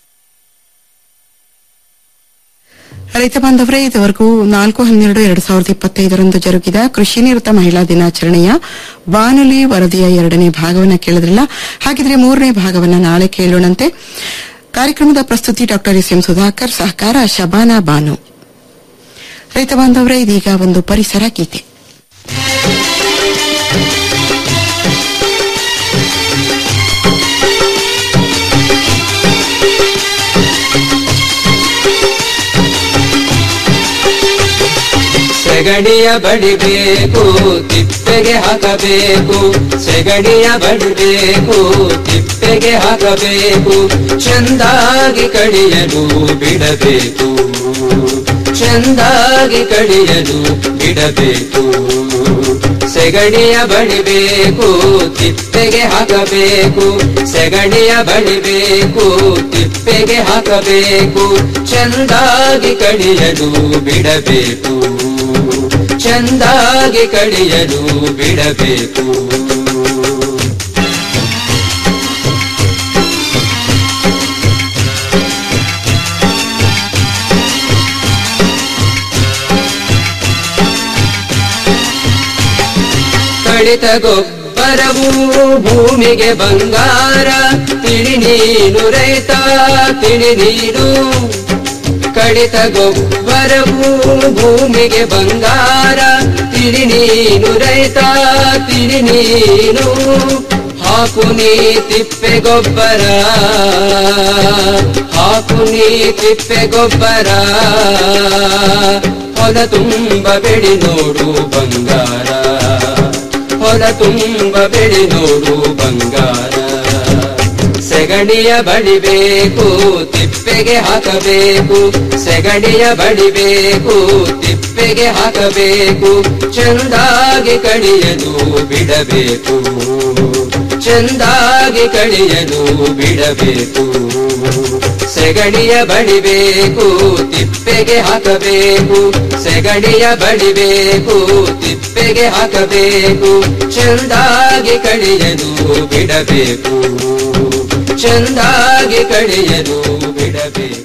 ರೈತ ಬಾಂಧವರೇ ಇದುವರೆಗೂ ನಾಲ್ಕು ಹನ್ನೆರಡು ಎರಡು ಸಾವಿರದ ಇಪ್ಪತ್ತೈದರಂದು ಜರುಗಿದ ಕೃಷಿ ನಿರತ ಮಹಿಳಾ ದಿನಾಚರಣೆಯ ಬಾನುಲಿ ವರದಿಯ ಎರಡನೇ ಭಾಗವನ್ನ ಕೇಳಿದ್ರಲ್ಲ ಹಾಗಿದ್ರೆ ಮೂರನೇ ಭಾಗವನ್ನ ನಾಳೆ ಕೇಳೋಣಂತೆ ಕಾರ್ಯಕ್ರಮದ ಪ್ರಸ್ತುತಿ ಡಾಕ್ಟರ್ ಎಸ್ ಎಂ ಸುಧಾಕರ್ ಸಹಕಾರ ಶಬಾನಾ ಬಾನು ರೈತ ಬಾಂಧವರೇ ಇದೀಗ ಒಂದು ಪರಿಸರ ಗೀತೆ ಸೆಗಡಿಯ ಬಡಿಬೇಕು ತಿಪ್ಪೆಗೆ ಹಾಕಬೇಕು ಸೆಗಡಿಯ ಬಡಿಬೇಕು ತಿಪ್ಪೆಗೆ ಹಾಕಬೇಕು ಚಂದಾಗಿ ಕಡಿಯಲು ಬಿಡಬೇಕು ಚಂದಾಗಿ ಕಡಿಯಲು ಬಿಡಬೇಕು ಸೆಗಡಿಯ ಬಡಿಬೇಕು ತಿಪ್ಪೆಗೆ ಹಾಕಬೇಕು ಸೆಗಡಿಯ ಬಡಿಬೇಕು ತಿಪ್ಪೆಗೆ ಹಾಕಬೇಕು ಚಂದಾಗಿ ಕಡಿಯಲು ಬಿಡಬೇಕು ಚಂದಾಗಿ ಕಡಿಯಲು ಬಿಡಬೇಕು ಕಡಿತ ಗೊಬ್ಬರವು ಭೂಮಿಗೆ ಬಂಗಾರ ತಿಳಿ ನೀನು ರೈತ ತಿಳಿ ನೀನು ಕಡಿತ ಗೊಬ್ಬರವು ಭೂಮಿಗೆ ಬಂಗಾರ ತಿಳಿ ನೀನು ರೈತ ತಿಳಿ ನೀನು ಹಾಕು ನೀ ತಿಪ್ಪೆ ಗೊಬ್ಬರ ಹಾಕು ನೀ ತಿಪ್ಪೆ ಗೊಬ್ಬರ ಹೊಲ ತುಂಬ ಬೆಳಿ ನೋಡು ಬಂಗಾರ ಹೊಲ ತುಂಬ ಬೆಳಿ ನೋಡು ಬಂಗಾರ ಸೆಗಣಿಯ ಬಡಿಬೇಕು ತಿಪ್ಪೆಗೆ ಹಾಕಬೇಕು ಸೆಗಣಿಯ ಬಡಿಬೇಕು ತಿಪ್ಪೆಗೆ ಹಾಕಬೇಕು ಚಂದಾಗಿ ಕಡಿಯಲು ಬಿಡಬೇಕು ಚೆಂದಾಗಿ ಕಳಿಯಲು ಬಿಡಬೇಕು ಸೆಗಣಿಯ ಬಡಿಬೇಕು ತಿಪ್ಪೆಗೆ ಹಾಕಬೇಕು ಸೆಗಣಿಯ ಬಡಿಬೇಕು ತಿಪ್ಪೆಗೆ ಹಾಕಬೇಕು ಚೆಂದಾಗಿ ಕಳಿಯಲು ಬಿಡಬೇಕು ಚೆಂದಾಗಿ ಕಳಿಯಲು ಬಿಡಬೇಕು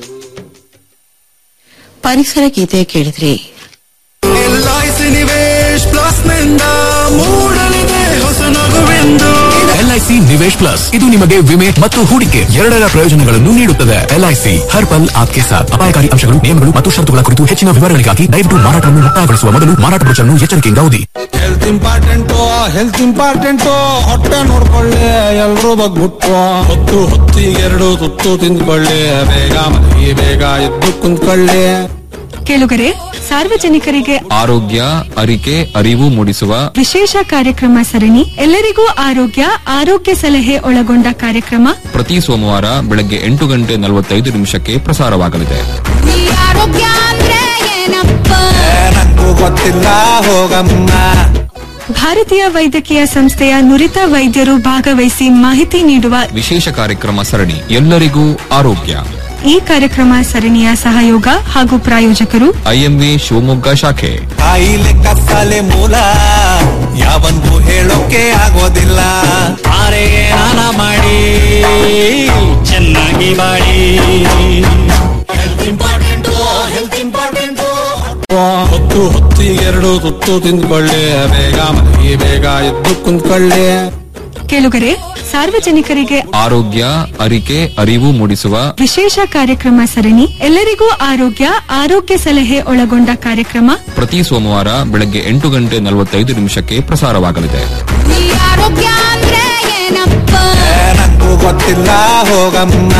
ಪರಿಸರ ಗೀತೆ ಕೇಳಿದ್ರಿ ಎಲ್ಐಸಿ ನಿವೇಶ್ ಪ್ಲಸ್ ನಿಂದ ಮೂಡಲಿದೆ ಹೊಸ ನಗುವೆಂದು ಎಲ್ಐಸಿ ನಿವೇಶ್ ಪ್ಲಸ್ ಇದು ನಿಮಗೆ ವಿಮೆ ಮತ್ತು ಹೂಡಿಕೆ ಎರಡರ ಪ್ರಯೋಜನಗಳನ್ನು ನೀಡುತ್ತದೆ ಎಲ್ಐಸಿ ಹರ್ ಪಲ್ ಆಪ್ಕೆ ಸಾಥ್ ಅಪಾಯಕಾರಿ ಅಂಶಗಳು ನಿಯಮಗಳು ಮತ್ತು ಷರತ್ತುಗಳ ಕುರಿತು ಹೆಚ್ಚಿನ ವಿವರಗಳಿಗಾಗಿ ದಯವಿಟ್ಟು ಮಾರಾಟವನ್ನು ಮುಕ್ತಾಯಗೊಳಿಸುವ ಮೊದಲು ಮಾರಾಟ ಬ್ರೋಚರ್ನ್ನು ಎಚ್ಚರಿಕೆಯಿಂದ ಓದಿ ಹೆಲ್ತ್ ಇಂಪಾರ್ಟೆಂಟು ಹೆಲ್ತ್ ಇಂಪಾರ್ಟೆಂಟು ಹೊಟ್ಟೆ ನೋಡ್ಕೊಳ್ಳಿ ಎಲ್ರೂ ಬಗ್ಬಿಟ್ಟು ಹೊತ್ತು ಹೊತ್ತಿಗೆ ಎರಡು ತುತ್ತು ತಿಂದ್ಕೊಳ್ಳಿ ಬೇಗ ಮಲಗಿ ಬೇಗ ಎದ್ದು ಕುಂತ್ಕೊಳ್ಳಿ ಕೇಳುಗರೆ ಸಾರ್ವಜನಿಕರಿಗೆ ಆರೋಗ್ಯ ಅರಿಕೆ ಅರಿವು ಮೂಡಿಸುವ ವಿಶೇಷ ಕಾರ್ಯಕ್ರಮ ಸರಣಿ ಎಲ್ಲರಿಗೂ ಆರೋಗ್ಯ ಆರೋಗ್ಯ ಸಲಹೆ ಒಳಗೊಂಡ ಕಾರ್ಯಕ್ರಮ ಪ್ರತಿ ಸೋಮವಾರ ಬೆಳಗ್ಗೆ ಎಂಟು ಗಂಟೆ ನಲವತ್ತೈದು ನಿಮಿಷಕ್ಕೆ ಪ್ರಸಾರವಾಗಲಿದೆ ಆರೋಗ್ಯ ಅಂದ್ರೆ ಏನಪ್ಪ ನಂಗೂ ಗೊತ್ತಿಲ್ಲ ಹೋಗಮ್ಮ ಭಾರತೀಯ ವೈದ್ಯಕೀಯ ಸಂಸ್ಥೆಯ ನುರಿತ ವೈದ್ಯರು ಭಾಗವಹಿಸಿ ಮಾಹಿತಿ ನೀಡುವ ವಿಶೇಷ ಕಾರ್ಯಕ್ರಮ ಸರಣಿ ಎಲ್ಲರಿಗೂ ಆರೋಗ್ಯ ಈ ಕಾರ್ಯಕ್ರಮ ಸರಣಿಯ ಸಹಯೋಗ ಹಾಗೂ ಪ್ರಾಯೋಜಕರು ಐಎಂವಿ ಶಿವಮೊಗ್ಗ ಶಾಖೆ ಕಾಯಿಲೆ ಕಸಾಲೆ ಮೂಲ ಯಾವನ್ಗೂ ಹೇಳೋಕೆ ಆಗೋದಿಲ್ಲ ಆರೆ ನಾನ ಮಾಡಿ ಚೆನ್ನಾಗಿ ಮಾಡಿ ಹೆಲ್ತ್ ಇಂಪಾರ್ಟೆಂಟು ಹೆಲ್ತ್ ಇಂಪಾರ್ಟೆಂಟು ಹೊತ್ತು ಹೊತ್ತಿಗೆ ಎರಡು ತುತ್ತು ತಿಂದ್ಕೊಳ್ಳಿ ಬೇಗ ಮಲಗಿ ಬೇಗ ಎದ್ದು ಕುಂತ್ಕೊಳ್ಳಿ ಕೇಳುಗರೆ ಸಾರ್ವಜನಿಕರಿಗೆ ಆರೋಗ್ಯ ಅರಿಕೆ ಅರಿವು ಮೂಡಿಸುವ ವಿಶೇಷ ಕಾರ್ಯಕ್ರಮ ಸರಣಿ ಎಲ್ಲರಿಗೂ ಆರೋಗ್ಯ ಆರೋಗ್ಯ ಸಲಹೆ ಒಳಗೊಂಡ ಕಾರ್ಯಕ್ರಮ ಪ್ರತಿ ಸೋಮವಾರ ಬೆಳಗ್ಗೆ ಎಂಟು ಗಂಟೆ ನಲವತ್ತೈದು ನಿಮಿಷಕ್ಕೆ ಪ್ರಸಾರವಾಗಲಿದೆ ಆರೋಗ್ಯ ಅಂದ್ರೆ ಏನಪ್ಪ ನಂಗೂ ಗೊತ್ತಿಲ್ಲ ಹೋಗಮ್ಮ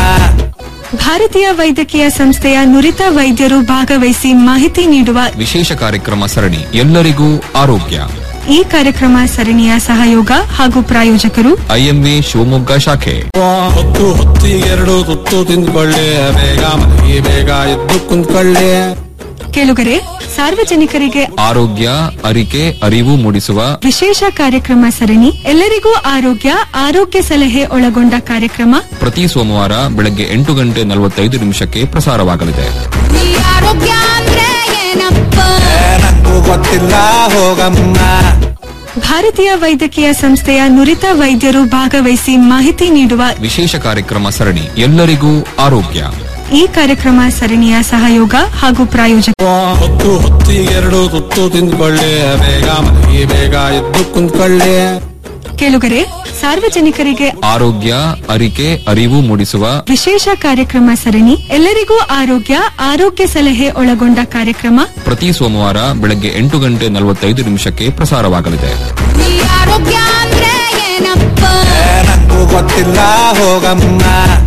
ಭಾರತೀಯ ವೈದ್ಯಕೀಯ ಸಂಸ್ಥೆಯ ನುರಿತ ವೈದ್ಯರು ಭಾಗವಹಿಸಿ ಮಾಹಿತಿ ನೀಡುವ ವಿಶೇಷ ಕಾರ್ಯಕ್ರಮ ಸರಣಿ ಎಲ್ಲರಿಗೂ ಆರೋಗ್ಯ ಈ ಕಾರ್ಯಕ್ರಮ ಸರಣಿಯ ಸಹಯೋಗ ಹಾಗೂ ಪ್ರಾಯೋಜಕರು ಐಎಂವಿ ಶಿವಮೊಗ್ಗ ಶಾಖೆ ಹೊತ್ತು ಹೊತ್ತಿಗೆ ಎರಡು ತುತ್ತು ತಿಂದ್ಕೊಳ್ಳಿ ಬೇಗ ಮಲಗಿ ಬೇಗ ಎದ್ದು ಕುಂತ್ಕೊಳ್ಳಿ ಕೇಳುಗರೆ ಸಾರ್ವಜನಿಕರಿಗೆ ಆರೋಗ್ಯ ಅರಿಕೆ ಅರಿವು ಮೂಡಿಸುವ ವಿಶೇಷ ಕಾರ್ಯಕ್ರಮ ಸರಣಿ ಎಲ್ಲರಿಗೂ ಆರೋಗ್ಯ ಆರೋಗ್ಯ ಸಲಹೆ ಒಳಗೊಂಡ ಕಾರ್ಯಕ್ರಮ ಪ್ರತಿ ಸೋಮವಾರ ಬೆಳಗ್ಗೆ ಎಂಟು ಗಂಟೆ ನಲವತ್ತೈದು ನಿಮಿಷಕ್ಕೆ ಪ್ರಸಾರವಾಗಲಿದೆ ಆರೋಗ್ಯ ಅಂದ್ರೆ ಏನಪ್ಪ ನಂಗೂ ಗೊತ್ತಿಲ್ಲ ಹೋಗಮ್ಮ ಭಾರತೀಯ ವೈದ್ಯಕೀಯ ಸಂಸ್ಥೆಯ ನುರಿತ ವೈದ್ಯರು ಭಾಗವಹಿಸಿ ಮಾಹಿತಿ ನೀಡುವ ವಿಶೇಷ ಕಾರ್ಯಕ್ರಮ ಸರಣಿ ಎಲ್ಲರಿಗೂ ಆರೋಗ್ಯ ಈ ಕಾರ್ಯಕ್ರಮ ಸರಣಿಯ ಸಹಯೋಗ ಹಾಗೂ ಪ್ರಾಯೋಜಕ ಹೊತ್ತು ಹೊತ್ತಿಗೆ ಎರಡು ತುತ್ತು ತಿಂದ್ಕೊಳ್ಳಿ ಬೇಗ ಮಲಗಿ ಬೇಗ ಎದ್ದು ಕುಂತ್ಕೊಳ್ಳಿ ಕೇಳುಗರೆ ಸಾರ್ವಜನಿಕರಿಗೆ ಆರೋಗ್ಯ ಅರಿಕೆ ಅರಿವು ಮೂಡಿಸುವ ವಿಶೇಷ ಕಾರ್ಯಕ್ರಮ ಸರಣಿ ಎಲ್ಲರಿಗೂ ಆರೋಗ್ಯ ಆರೋಗ್ಯ ಸಲಹೆ ಒಳಗೊಂಡ ಕಾರ್ಯಕ್ರಮ ಪ್ರತಿ ಸೋಮವಾರ ಬೆಳಗ್ಗೆ ಎಂಟು ಗಂಟೆ ನಲವತ್ತೈದು ನಿಮಿಷಕ್ಕೆ ಪ್ರಸಾರವಾಗಲಿದೆ ಆರೋಗ್ಯ ಅಂದ್ರೆ ಏನಪ್ಪ ನಂಗೂ ಗೊತ್ತಿಲ್ಲ ಹೋಗಮ್ಮ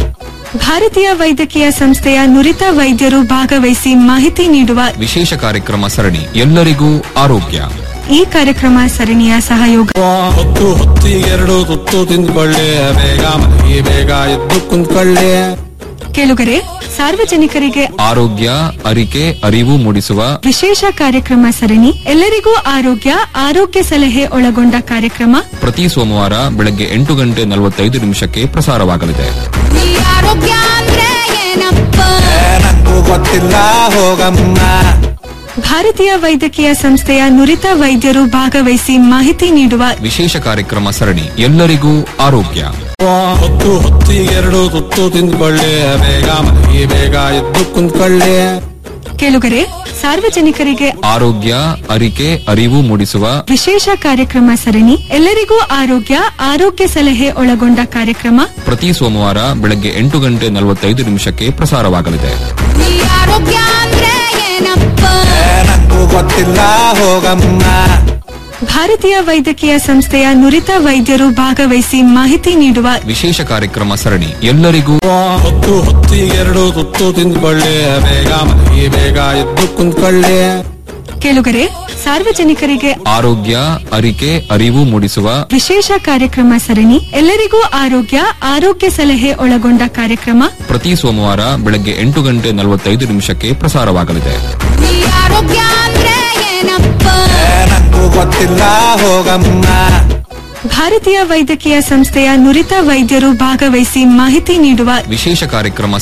ಭಾರತೀಯ ವೈದ್ಯಕೀಯ ಸಂಸ್ಥೆಯ ನುರಿತ ವೈದ್ಯರು ಭಾಗವಹಿಸಿ ಮಾಹಿತಿ ನೀಡುವ ವಿಶೇಷ ಕಾರ್ಯಕ್ರಮ ಸರಣಿ ಎಲ್ಲರಿಗೂ ಆರೋಗ್ಯ ಈ ಕಾರ್ಯಕ್ರಮ ಸರಣಿಯ ಸಹಯೋಗ ಹೊತ್ತು ಹೊತ್ತಿಗೆ ಎರಡು ತುತ್ತು ತಿಂದ್ಕೊಳ್ಳಿ ಬೇಗ ಮಲಗಿ ಬೇಗ ಎದ್ದು ಕುಂತ್ಕೊಳ್ಳಿ ಕೇಳುಗರೆ ಸಾರ್ವಜನಿಕರಿಗೆ ಆರೋಗ್ಯ ಅರಿಕೆ ಅರಿವು ಮೂಡಿಸುವ ವಿಶೇಷ ಕಾರ್ಯಕ್ರಮ ಸರಣಿ ಎಲ್ಲರಿಗೂ ಆರೋಗ್ಯ ಆರೋಗ್ಯ ಸಲಹೆ ಒಳಗೊಂಡ ಕಾರ್ಯಕ್ರಮ ಪ್ರತಿ ಸೋಮವಾರ ಬೆಳಗ್ಗೆ ಎಂಟು ಗಂಟೆ ನಲವತ್ತೈದು ನಿಮಿಷಕ್ಕೆ ಪ್ರಸಾರವಾಗಲಿದೆ ಆರೋಗ್ಯ ಅಂದ್ರೆ ಏನಪ್ಪ ನಂಗೂ ಗೊತ್ತಿಲ್ಲ ಹೋಗಮ್ಮ ಭಾರತೀಯ ವೈದ್ಯಕೀಯ ಸಂಸ್ಥೆಯ ನುರಿತ ವೈದ್ಯರು ಭಾಗವಹಿಸಿ ಮಾಹಿತಿ ನೀಡುವ ವಿಶೇಷ ಕಾರ್ಯಕ್ರಮ ಸರಣಿ ಎಲ್ಲರಿಗೂ ಆರೋಗ್ಯ ಹೊತ್ತು ಹೊತ್ತಿಗೆ ಎರಡು ತುತ್ತು ತಿಂದ್ಕೊಳ್ಳಿ ಬೇಗ ಮಲಗಿ ಬೇಗ ಎದ್ದು ಕುಂತ್ಕೊಳ್ಳಿ ಕೇಳುಗರೆ ಸಾರ್ವಜನಿಕರಿಗೆ ಆರೋಗ್ಯ ಅರಿಕೆ ಅರಿವು ಮೂಡಿಸುವ ವಿಶೇಷ ಕಾರ್ಯಕ್ರಮ ಸರಣಿ ಎಲ್ಲರಿಗೂ ಆರೋಗ್ಯ ಆರೋಗ್ಯ ಸಲಹೆ ಒಳಗೊಂಡ ಕಾರ್ಯಕ್ರಮ ಪ್ರತಿ ಸೋಮವಾರ ಬೆಳಗ್ಗೆ ಎಂಟು ಗಂಟೆ ನಲವತ್ತೈದು ನಿಮಿಷಕ್ಕೆ ಪ್ರಸಾರವಾಗಲಿದೆ ಆರೋಗ್ಯ ಅಂದ್ರೆ ಏನಪ್ಪ ನಂಗೂ ಗೊತ್ತಿಲ್ಲ ಹೋಗಮ್ಮ ಭಾರತೀಯ ವೈದ್ಯಕೀಯ ಸಂಸ್ಥೆಯ ನುರಿತ ವೈದ್ಯರು ಭಾಗವಹಿಸಿ ಮಾಹಿತಿ ನೀಡುವ ವಿಶೇಷ ಕಾರ್ಯಕ್ರಮ ಸರಣಿ ಎಲ್ಲರಿಗೂ ಹೊತ್ತು ಹೊತ್ತಿಗೆ ಎರಡು ತುತ್ತು ತಿಂದ್ಕೊಳ್ಳಿ ಬೇಗ ಮಲಗಿ ಬೇಗ ಎದ್ದು ಕುಂತ್ಕೊಳ್ಳಿ ಕೇಳುಗರೆ ಸಾರ್ವಜನಿಕರಿಗೆ ಆರೋಗ್ಯ ಅರಿಕೆ ಅರಿವು ಮೂಡಿಸುವ ವಿಶೇಷ ಕಾರ್ಯಕ್ರಮ ಸರಣಿ ಎಲ್ಲರಿಗೂ ಆರೋಗ್ಯ ಆರೋಗ್ಯ ಸಲಹೆ ಒಳಗೊಂಡ ಕಾರ್ಯಕ್ರಮ ಪ್ರತಿ ಸೋಮವಾರ ಬೆಳಗ್ಗೆ ಎಂಟು ಗಂಟೆ ನಲವತ್ತೈದು ನಿಮಿಷಕ್ಕೆ ಪ್ರಸಾರವಾಗಲಿದೆ ಆರೋಗ್ಯ ಅಂದ್ರೆ ಏನಪ್ಪ ನಂಗೂ ಗೊತ್ತಿಲ್ಲ ಹೋಗಮ್ಮ ಭಾರತೀಯ ವೈದ್ಯಕೀಯ ಸಂಸ್ಥೆಯ ನುರಿತ ವೈದ್ಯರು ಭಾಗವಹಿಸಿ ಮಾಹಿತಿ ನೀಡುವ ವಿಶೇಷ ಕಾರ್ಯಕ್ರಮ